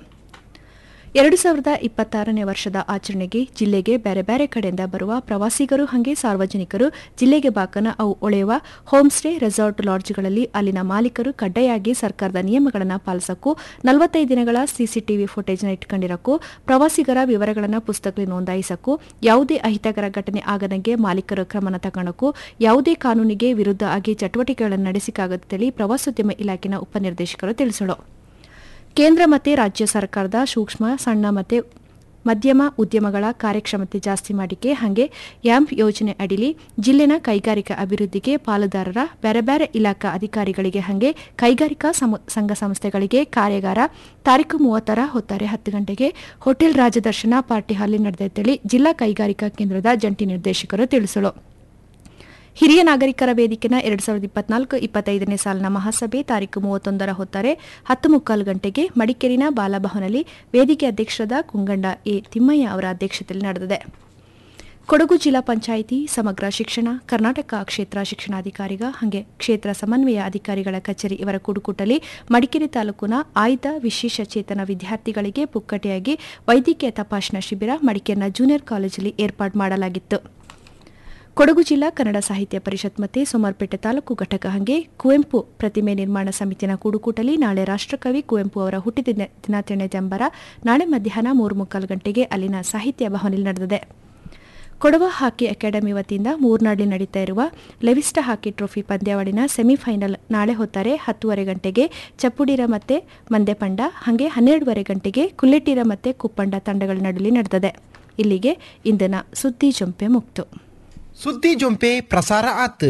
ಎರಡು ಸಾವಿರದ ಇಪ್ಪತ್ತಾರನೇ ವರ್ಷದ ಆಚರಣೆಗೆ ಜಿಲ್ಲೆಗೆ ಬೇರೆ ಬೇರೆ ಕಡೆಯಿಂದ ಬರುವ ಪ್ರವಾಸಿಗರು ಹಾಗೆ ಸಾರ್ವಜನಿಕರು ಜಿಲ್ಲೆಗೆ ಬಾಕನ ಅವು ಒಳೆಯುವ ಹೋಮ್ ಸ್ಟೇ ರೆಸಾರ್ಟ್ ಲಾಡ್ಜ್ಗಳಲ್ಲಿ ಅಲ್ಲಿನ ಮಾಲೀಕರು ಕಡ್ಡಾಯಾಗಿ ಸರ್ಕಾರದ ನಿಯಮಗಳನ್ನು ಪಾಲಿಸಕ್ಕೂ ನಲವತ್ತೈದು ದಿನಗಳ ಸಿಸಿಟಿವಿ ಫುಟೇಜ್ನ ಇಟ್ಕೊಂಡಿರಕ್ಕೂ ಪ್ರವಾಸಿಗರ ವಿವರಗಳನ್ನು ಪುಸ್ತಕದಲ್ಲಿ ನೋಂದಾಯಿಸಕ್ಕೂ ಯಾವುದೇ ಅಹಿತಕರ ಘಟನೆ ಆಗದಂಗೆ ಮಾಲೀಕರು ಕ್ರಮನ ತಗೊಳ್ಳಕ್ಕೂ ಯಾವುದೇ ಕಾನೂನಿಗೆ ವಿರುದ್ಧ ಆಗಿ ಚಟುವಟಿಕೆಗಳನ್ನು ನಡೆಸಿಕಾಗುತ್ತೇಳಿ ಪ್ರವಾಸೋದ್ಯಮ ಇಲಾಖೆನ ಉಪನಿರ್ದೇಶಕರು ತಿಳಿಸಲು ಕೇಂದ್ರ ಮತ್ತು ರಾಜ್ಯ ಸರ್ಕಾರದ ಸೂಕ್ಷ್ಮ ಸಣ್ಣ ಮತ್ತು ಮಧ್ಯಮ ಉದ್ಯಮಗಳ ಕಾರ್ಯಕ್ಷಮತೆ ಜಾಸ್ತಿ ಮಾಡಿಕೆ ಹಾಗೆ ಯಾಂಪ್ ಯೋಜನೆ ಅಡಿಲಿ ಜಿಲ್ಲೆನ ಕೈಗಾರಿಕಾ ಅಭಿವೃದ್ಧಿಗೆ ಪಾಲುದಾರರ ಬೇರೆ ಬೇರೆ ಇಲಾಖಾ ಅಧಿಕಾರಿಗಳಿಗೆ ಹಾಗೆ ಕೈಗಾರಿಕಾ ಸಮು- ಸಂಘ ಸಂಸ್ಥೆಗಳಿಗೆ ಕಾರ್ಯಾಗಾರ ತಾರೀಕು ಮೂವತ್ತರ ಹೊತ್ತಾರೆ ಹತ್ತು ಗಂಟೆಗೆ ಹೋಟೆಲ್ ರಾಜದರ್ಶನ ಪಾರ್ಟಿ ಹಾಲಿನ ನಡೆದೈತೇಳಿ ಜಿಲ್ಲಾ ಕೈಗಾರಿಕಾ ಕೇಂದ್ರದ ಜಂಟಿ ನಿರ್ದೇಶಕರು ತಿಳಿಸಲು ಹಿರಿಯ ನಾಗರಿಕರ ವೇದಿಕೆನ ಎರಡ್ ಸಾವಿರದ ಇಪ್ಪತ್ನಾಲ್ಕು ಇಪ್ಪತ್ತೈದನೇ ಸಾಲಿನ ಮಹಾಸಭೆ ತಾರೀಕು ಮೂವತ್ತೊಂದರ ಹೊತ್ತಾರೆ ಹತ್ತು ಮುಕ್ಕಾಲು ಗಂಟೆಗೆ ಮಡಿಕೇರಿನ ಬಾಲಭವನಲ್ಲಿ ವೇದಿಕೆ ಅಧ್ಯಕ್ಷರಾದ ಕುಂಗಂಡ ಎ ತಿಮ್ಮಯ್ಯ ಅವರ ಅಧ್ಯಕ್ಷತೆಯಲ್ಲಿ ನಡೆದಿದೆ ಕೊಡಗು ಜಿಲ್ಲಾ ಪಂಚಾಯಿತಿ ಸಮಗ್ರ ಶಿಕ್ಷಣ ಕರ್ನಾಟಕ ಕ್ಷೇತ್ರ ಶಿಕ್ಷಣಾಧಿಕಾರಿಗ ಹಾಗೆ ಕ್ಷೇತ್ರ ಸಮನ್ವಯ ಅಧಿಕಾರಿಗಳ ಕಚೇರಿ ಇವರ ಕುಡುಕುಟಲಿ ಮಡಿಕೇರಿ ತಾಲೂಕಿನ ಆಯ್ದ ವಿಶೇಷ ಚೇತನ ವಿದ್ಯಾರ್ಥಿಗಳಿಗೆ ಪುಕ್ಕಟೆಯಾಗಿ ವೈದ್ಯಕೀಯ ತಪಾಸಣಾ ಶಿಬಿರ ಮಡಿಕೇರಿನ ಜೂನಿಯರ್ ಕಾಲೇಜಲ್ಲಿ ಏರ್ಪಾಡು ಮಾಡಲಾಗಿತ್ತು ಕೊಡಗು ಜಿಲ್ಲಾ ಕನ್ನಡ ಸಾಹಿತ್ಯ ಪರಿಷತ್ ಮತ್ತೆ ಸೋಮವಾರಪೇಟೆ ತಾಲೂಕು ಘಟಕ ಹಂಗೆ ಕುವೆಂಪು ಪ್ರತಿಮೆ ನಿರ್ಮಾಣ ಸಮಿತಿನ ಕೂಡುಕೂಟಲಿ ನಾಳೆ ರಾಷ್ಟ್ರಕವಿ ಕುವೆಂಪು ಅವರ ಹುಟ್ಟಿದ ದಿನಾಚರಣೆ ಜಂಬರ ನಾಳೆ ಮಧ್ಯಾಹ್ನ ಮೂರು ಮುಕ್ಕಾಲು ಗಂಟೆಗೆ ಅಲ್ಲಿನ ಸಾಹಿತ್ಯ ಭವನದಲ್ಲಿ ನಡೆದಿದೆ ಕೊಡವ ಹಾಕಿ ಅಕಾಡೆಮಿ ವತಿಯಿಂದ ಮೂರ್ನಾಡ್ಲಿ ನಡೀತಾ ಇರುವ ಲೆವಿಸ್ಟಾ ಹಾಕಿ ಟ್ರೋಫಿ ಪಂದ್ಯಾವಳಿನ ಸೆಮಿಫೈನಲ್ ನಾಳೆ ಹೊತ್ತಾರೆ ಹತ್ತುವರೆ ಗಂಟೆಗೆ ಚಪ್ಪುಡಿರ ಮತ್ತೆ ಮಂದೆಪಂಡ ಹಾಗೆ ಹನ್ನೆರಡುವರೆ ಗಂಟೆಗೆ ಕುಲ್ಲೆಟ್ಟಿರ ಮತ್ತೆ ಕುಪ್ಪಂಡ ತಂಡಗಳ ನಡುವೆ ನಡೆದಿದೆ ಇಲ್ಲಿಗೆ ಇಂದಿನ ಸುದ್ದಿ ಜೊಂಪೆ ಮುಕ್ತು ಸುದ್ದಿ ಜೊಂಪೆ ಪ್ರಸಾರ ಆತ್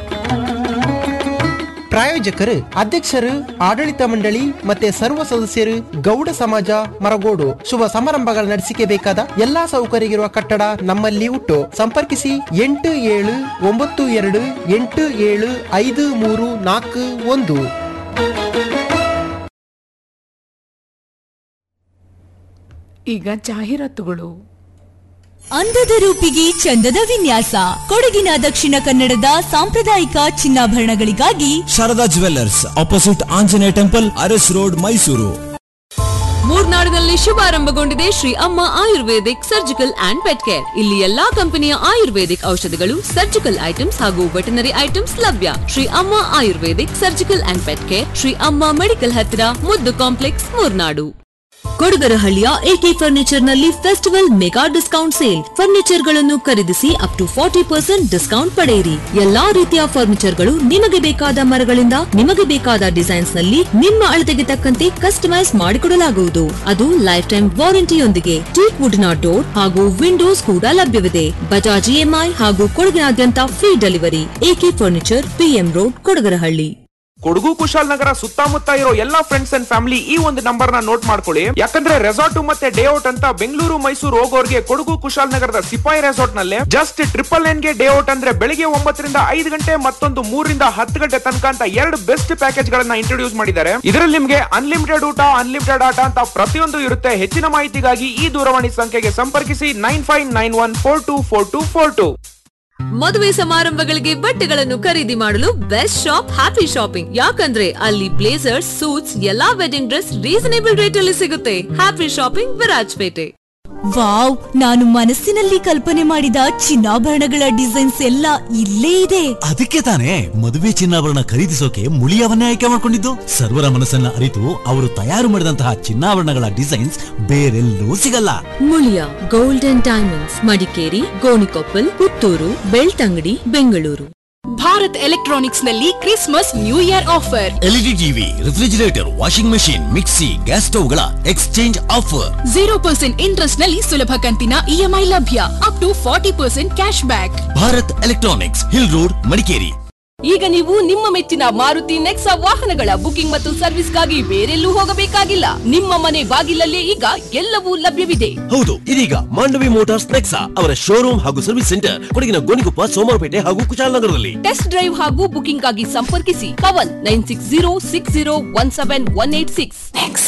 ಪ್ರಾಯೋಜಕರು ಅಧ್ಯಕ್ಷರು ಆಡಳಿತ ಮಂಡಳಿ ಮತ್ತೆ ಸರ್ವ ಸದಸ್ಯರು ಗೌಡ ಸಮಾಜ ಮರಗೋಡು ಶುಭ ಸಮಾರಂಭಗಳ ನಡೆಸಿಕೆ ಬೇಕಾದ ಎಲ್ಲಾ ಸೌಕರ್ಯವಿರುವ ಕಟ್ಟಡ ನಮ್ಮಲ್ಲಿ ಉಂಟು ಸಂಪರ್ಕಿಸಿ ಎಂಟು ಏಳು ಒಂಬತ್ತು ಎರಡು ಎಂಟು ಏಳು ಐದು ಮೂರು ನಾಲ್ಕು ಒಂದು ಈಗ ಜಾಹೀರಾತುಗಳು ಅಂದದ ರೂಪಿಗೆ ಚಂದದ ವಿನ್ಯಾಸ ಕೊಡಗಿನ ದಕ್ಷಿಣ ಕನ್ನಡದ ಸಾಂಪ್ರದಾಯಿಕ ಚಿನ್ನಾಭರಣಗಳಿಗಾಗಿ Sharada jewellers opposite Anjaneya temple Aras road Mysuru ಮೂರ್ನಾಡಿನಲ್ಲಿ ಶುಭಾರಂಭಗೊಂಡಿದೆ Shri Amma ayurvedic surgical and pet care ಇಲ್ಲಿ ಎಲ್ಲಾ ಕಂಪನಿಯ ಆಯುರ್ವೇದಿಕ್ ಔಷಧಿಗಳು ಸರ್ಜಿಕಲ್ ಐಟಮ್ಸ್ ಹಾಗೂ ವೆಟನರಿ ಐಟಮ್ಸ್ ಲಭ್ಯ Shri Amma ayurvedic surgical and pet care Shri Amma medical ಹತ್ತಿರ ಮುದ್ದು ಕಾಂಪ್ಲೆಕ್ಸ್ ಮೂರ್ನಾಡು ಕೊಡಗರಹಳ್ಳಿಯ ಎಕೆ ಫರ್ನಿಚರ್ ನಲ್ಲಿ festival mega discount sale furniture ಗಳನ್ನು ಖರೀದಿಸಿ up to forty percent discount ಪಡೆಯಿರಿ ಎಲ್ಲಾ ರೀತಿಯ ಫರ್ನಿಚರ್ ಗಳು ನಿಮಗೆ ಬೇಕಾದ ಮರಗಳಿಂದ ನಿಮಗೆ ಬೇಕಾದ ಡಿಸೈನ್ಸ್ ನಲ್ಲಿ ನಿಮ್ಮ ಅಳತೆಗೆ ತಕ್ಕಂತೆ ಕಸ್ಟಮೈಸ್ ಮಾಡಿಕೊಡಲಾಗುವುದು ಅದು ಲೈಫ್ ಟೈಮ್ ವಾರಂಟಿಯೊಂದಿಗೆ ಟೀಕ್ ವುಡ್ ನ ಡೋರ್ ಹಾಗೂ ವಿಂಡೋಸ್ ಕೂಡ ಲಭ್ಯವಿದೆ ಬಜಾಜ್ ಇಎಂಐ ಹಾಗೂ ಕೊಡಗಿನಾದ್ಯಂತ free delivery AK furniture PM road Kodagarahalli Kodagu Kushalnagar ಸುತ್ತಮುತ್ತ ಇರೋ ಎಲ್ಲಾ ಫ್ರೆಂಡ್ಸ್ ಅಂಡ್ ಫ್ಯಾಮಿಲಿ ಈ ಒಂದು ನಂಬರ್ ನ ನೋಟ್ ಮಾಡ್ಕೊಳ್ಳಿ ಯಾಕಂದ್ರೆ ರೆಸಾರ್ಟ್ ಮತ್ತೆ ಡೇ ಔಟ್ ಅಂತ ಬೆಂಗಳೂರು ಮೈಸೂರು ಹೋಗೋರ್ಗೆ ಕೊಡಗು ಕುಶಾಲನಗರದ ಸಿಪಾಯಿ ರೆಸಾರ್ಟ್ ನಲ್ಲಿ ಜಸ್ಟ್ ಟ್ರಿಪಲ್ ನೈನ್ ಗೆ ಡೇ ಔಟ್ ಅಂದ್ರೆ ಬೆಳಿಗ್ಗೆ ಒಂಬತ್ತರಿಂದ ಐದು ಗಂಟೆ ಮತ್ತೊಂದು ಮೂರರಿಂದ ಹತ್ತು ಗಂಟೆ ತನಕ ಅಂತ ಎರಡು ಬೆಸ್ಟ್ ಪ್ಯಾಕೇಜ್ ಗಳನ್ನ ಇಂಟ್ರೊಡ್ಯೂಸ್ ಮಾಡಿದ್ದಾರೆ ಇದರಲ್ಲಿ ನಿಮ್ಗೆ ಅನ್ಲಿಮಿಟೆಡ್ ಊಟ ಅನ್ಲಿಮಿಟೆಡ್ ಆಟ ಅಂತ ಪ್ರತಿಯೊಂದು ಇರುತ್ತೆ ಹೆಚ್ಚಿನ ಮಾಹಿತಿಗಾಗಿ ಈ ದೂರವಾಣಿ ಸಂಖ್ಯೆಗೆ ಸಂಪರ್ಕಿಸಿ nine five nine one four two four two four two ಮದುವೆ ಸಮಾರಂಭಗಳಿಗೆ ಬಟ್ಟೆಗಳನ್ನು ಖರೀದಿ ಮಾಡಲು ಬೆಸ್ಟ್ ಶಾಪ್ ಹ್ಯಾಪಿ ಶಾಪಿಂಗ್ ಯಾಕಂದ್ರೆ ಅಲ್ಲಿ ಬ್ಲೇಸರ್ಸ್ ಸೂಟ್ಸ್ ಎಲ್ಲಾ ವೆಡ್ಡಿಂಗ್ ಡ್ರೆಸ್ ರೀಸನೇಬಲ್ ರೇಟ್ ಅಲ್ಲಿ ಸಿಗುತ್ತೆ ಹ್ಯಾಪಿ ಶಾಪಿಂಗ್ ವಿರಾಜ್ಪೇಟೆ ವಾವ್ ನಾನು ಮನಸ್ಸಿನಲ್ಲಿ ಕಲ್ಪನೆ ಮಾಡಿದ ಚಿನ್ನಾಭರಣಗಳ ಡಿಸೈನ್ಸ್ ಎಲ್ಲ ಇಲ್ಲೇ ಇದೆ ಅದಕ್ಕೆ ತಾನೇ ಮದುವೆ ಚಿನ್ನಾಭರಣ ಖರೀದಿಸೋಕೆ ಮುಳಿಯವನ್ನೇ ಆಯ್ಕೆ ಮಾಡಿಕೊಂಡಿದ್ದು ಸರ್ವರ ಮನಸ್ಸನ್ನ ಅರಿತು ಅವರು ತಯಾರು ಮಾಡಿದಂತಹ ಚಿನ್ನಾಭರಣಗಳ ಡಿಸೈನ್ಸ್ ಬೇರೆಲ್ಲೂ ಸಿಗಲ್ಲ Muliya gold and diamonds Madikeri Gonikoppal Puttur Belthangady Bengaluru Bharat electronics ನಲ್ಲಿ Christmas new year offer LED TV refrigerator washing machine mixie gas ಸ್ಟವ್ಗಳ exchange offer zero percent interest ನಲ್ಲಿ ಸುಲಭ ಕಂತಿನ ಇಎಂಐ ಲಭ್ಯ up to forty percent cash back Bharat electronics hill road Madikeri ಈಗ ನೀವು ನಿಮ್ಮ ಮೆಚ್ಚಿನ ಮಾರುತಿ ನೆಕ್ಸಾ ವಾಹನಗಳ ಬುಕಿಂಗ್ ಮತ್ತು ಸರ್ವಿಸ್ಗಾಗಿ ಬೇರೆಲ್ಲೂ ಹೋಗಬೇಕಾಗಿಲ್ಲ ನಿಮ್ಮ ಮನೆ ಬಾಗಿಲಲ್ಲೇ ಈಗ ಎಲ್ಲವೂ ಲಭ್ಯವಿದೆ ಹೌದು ಇದೀಗ ಮಾಂಡವಿ ಮೋಟಾರ್ಸ್ ನೆಕ್ಸಾ ಅವರ ಶೋರೂಮ್ ಹಾಗೂ ಸರ್ವಿಸ್ ಸೆಂಟರ್ ಕೊಡಗಿನ ಗೋಣಿಕೊಪ್ಪ ಸೋಮವಾರಪೇಟೆ ಹಾಗೂ ಕುಶಾಲನಗರದಲ್ಲಿ ಟೆಸ್ಟ್ ಡ್ರೈವ್ ಹಾಗೂ ಬುಕಿಂಗ್ ಆಗಿ ಸಂಪರ್ಕಿಸಿ Pavan nine six zero six zero one seven one eight six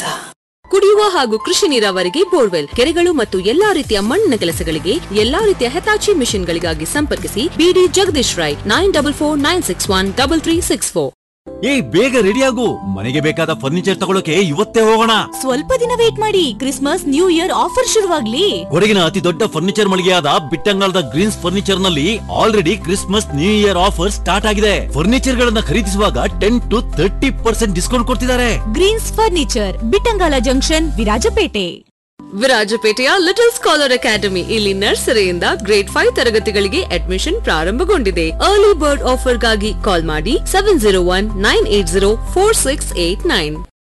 ಕುಡಿಯುವ ಹಾಗೂ ಕೃಷಿ ನೀರಾವರಿಗೆ ಬೋರ್ವೆಲ್ ಕೆರೆಗಳು ಮತ್ತು ಎಲ್ಲಾ ರೀತಿಯ ಮಣ್ಣಿನ ಕೆಲಸಗಳಿಗೆ ಎಲ್ಲಾ ರೀತಿಯ ಹೆತಾಚಿ ಮಿಷನ್ಗಳಿಗಾಗಿ ಸಂಪರ್ಕಿಸಿ ಬಿಡಿ Jagadish Rai nine double four nine six one double three six four ಏ ಬೇಗ ರೆಡಿ ಆಗು ಮನೆಗೆ ಬೇಕಾದ ಫರ್ನಿಚರ್ ತಗೊಳಕ್ಕೆ ಇವತ್ತೇ ಹೋಗೋಣ ಸ್ವಲ್ಪ ದಿನ ವೇಟ್ ಮಾಡಿ ಕ್ರಿಸ್ಮಸ್ ನ್ಯೂ ಇಯರ್ ಆಫರ್ ಶುರುವಾಗ್ಲಿ ಕೊಡಗಿನ ಅತಿ ದೊಡ್ಡ ಫರ್ನಿಚರ್ ಮಳಿಗೆಯಾದ ಬಿಟ್ಟಂಗಾಲದ ಗ್ರೀನ್ಸ್ ಫರ್ನಿಚರ್ ನಲ್ಲಿ already Christmas new year offer start ಆಗಿದೆ ಫರ್ನಿಚರ್ ಗಳನ್ನ ಖರೀದಿಸುವಾಗ ten to thirty percent discount ಕೊಡ್ತಿದ್ದಾರೆ Greens furniture Bittangala junction Virajpet ವಿರಾಜಪೇಟೆಯ ಲಿಟಲ್ ಸ್ಕಾಲರ್ ಅಕಾಡೆಮಿ ಇಲ್ಲಿ ನರ್ಸರಿಯಿಂದ ಗ್ರೇಡ್ ಫೈವ್ ತರಗತಿಗಳಿಗೆ ಅಡ್ಮಿಷನ್ ಪ್ರಾರಂಭಗೊಂಡಿದೆ ಅರ್ಲಿ ಬರ್ಡ್ ಆಫರ್ಗಾಗಿ ಕಾಲ್ ಮಾಡಿ seven zero one nine eight zero four six eight nine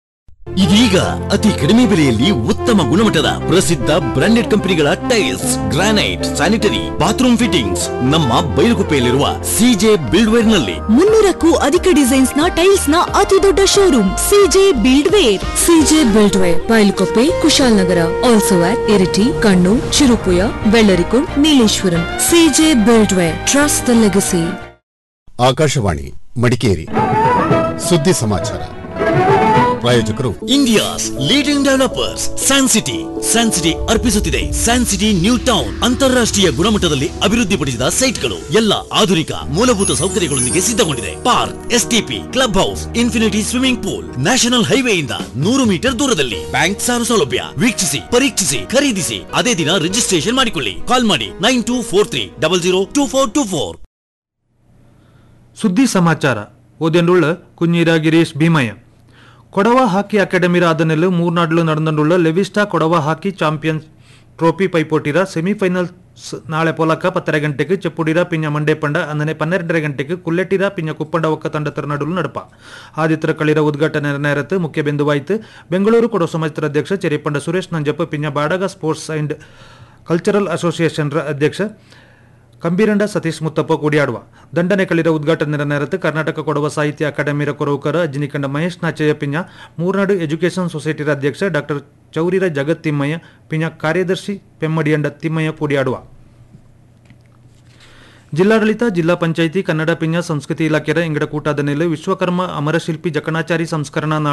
ಇದೀಗ ಅತಿ ಕಡಿಮೆ ಬೆಲೆಯಲ್ಲಿ ಉತ್ತಮ ಗುಣಮಟ್ಟದ ಪ್ರಸಿದ್ಧ ಬ್ರಾಂಡೆಡ್ ಕಂಪನಿಗಳ tiles granite sanitary bathroom fittings ನಮ್ಮ ಬೈಲುಗುಪ್ಪೆಯಲ್ಲಿರುವ ಸಿಜೆ ಬಿಲ್ಡ್ವೇರ್ ನಲ್ಲಿ ಮುನ್ನೂರಕ್ಕೂ ಅಧಿಕ ಡಿಸೈನ್ಸ್ ನ ಟೈಲ್ಸ್ ನ ಅತಿ ದೊಡ್ಡ showroom CJ buildware CJ buildware Bylakuppe Kushalnagar also at Iritty Kannur Cherupuzha Bellarikund Nileshwaram CJ buildware trust the legacy Akashvani Madikeri ಸುದ್ದಿ ಸಮಾಚಾರ ಪ್ರಾಯೋಜಕರು India's leading developers San City San City ಅರ್ಪಿಸುತ್ತಿದೆ ಸ್ಯಾನ್ ಸಿಟಿ ನ್ಯೂ ಟೌನ್ ಅಂತಾರಾಷ್ಟ್ರೀಯ ಗುಣಮಟ್ಟದಲ್ಲಿ ಅಭಿವೃದ್ಧಿಪಡಿಸಿದ ಸೈಟ್ಗಳು ಎಲ್ಲ ಆಧುನಿಕ ಮೂಲಭೂತ ಸೌಕರ್ಯಗಳೊಂದಿಗೆ ಸಿದ್ಧಗೊಂಡಿದೆ park STP club house infinity swimming pool national ಹೈವೇಯಿಂದ ನೂರು ಮೀಟರ್ ದೂರದಲ್ಲಿ ಬ್ಯಾಂಕ್ ಸಾಲ ಸೌಲಭ್ಯ ವೀಕ್ಷಿಸಿ ಪರೀಕ್ಷಿಸಿ ಖರೀದಿಸಿ ಅದೇ ದಿನ ರಿಜಿಸ್ಟ್ರೇಷನ್ ಮಾಡಿಕೊಳ್ಳಿ ಕಾಲ್ ಮಾಡಿ nine two four three double zero two four two four ಸುದ್ದಿ ಸಮಾಚಾರ ಓದೆಂಡುಳ್ಳ ಕುഞ്ഞിര ಗಿರೀಶ್ ಭೀಮಯ್ಯ ಕೊಡವ ಹಾಕಿ ಅಕಾಡೆಮಿರ ಅದನೆಲ್ಲು ಮೂರ್ನಾಡ್ಲು നടന്നുള്ള Levista Kodava hockey champions trophy ಪೈಪೋಟಿರ ಸೆಮಿಫೈನಲ್ ನಾಳೆ ಪೊಲಕ ಪತ್ತರ ಗಂಟೆಗೆ ಚೆಪ್ಪುಡಿರ ಪಿಂಜ ಮಂಡೆ ಪಂಡ ಅಂದನೆ ಪನ್ನೆರಡರ ಗಂಟೆಗೆ ಕುಲ್ಲೆಟ್ಟಿರ ಪಿಂಜ ಕುಪ್ಪಂಡ ಒಕ್ಕ ತಂಡತರ ನಡುಲು ನಡಪ ಆದಿತ್ಯ ಕಳಿರ ಉದ್ಘಾಟನೆ ನೇರತ್ತು ಮುಖ್ಯ ಬಿಂದುವಾಯಿತು ಬೆಂಗಳೂರು ಕೊಡವ ಸಮಾಜದ ಅಧ್ಯಕ್ಷ ಚೆರಿಪಂಡ Suresh Nanjappa Pinja Badaga sports and cultural association ಅಧ್ಯಕ್ಷ ಕಂಬೀರಂಡ ಸತೀಶ್ ಮುತ್ತಪ್ಪ ಕೂಡಿಯಾಡುವ ದಂಡನೆ ಕಳಿರ ಉದ್ಘಾಟನೆ ನೆರತು ಕರ್ನಾಟಕ ಕೊಡವ ಸಾಹಿತ್ಯ ಅಕಾಡೆಮಿರ ಕೊರವುಕರ ಅಜ್ಜಿನಿಕಂಡ ಮಹೇಶ್ ನಾಚಯ್ಯ ಪಿಂಜ ಮೂರ್ನಾಡು ಎಜುಕೇಷನ್ ಸೊಸೈಟಿರ ಅಧ್ಯಕ್ಷ ಡಾಕ್ಟರ್ ಚೌರಿರ ಜಗತ್ ತಿಮ್ಮಯ್ಯ ಪಿಂಜ ಕಾರ್ಯದರ್ಶಿ ಪೆಮ್ಮಡಿಯಂಡ ತಿಮ್ಮಯ್ಯ ಕೂಡಿಯಾಡುವ ಜಿಲ್ಲಾಡಳಿತ ಜಿಲ್ಲಾ ಪಂಚಾಯಿತಿ ಕನ್ನಡ ಪಿಂಜ ಸಂಸ್ಕೃತಿ ಇಲಾಖೆಯ ಇಂಗಡ ಕೂಟಾದ ನೆಲೆ ವಿಶ್ವಕರ್ಮ ಅಮರಶಿಲ್ಪಿ ಜಕಣಾಚಾರಿ ಸಂಸ್ಕರಣಾ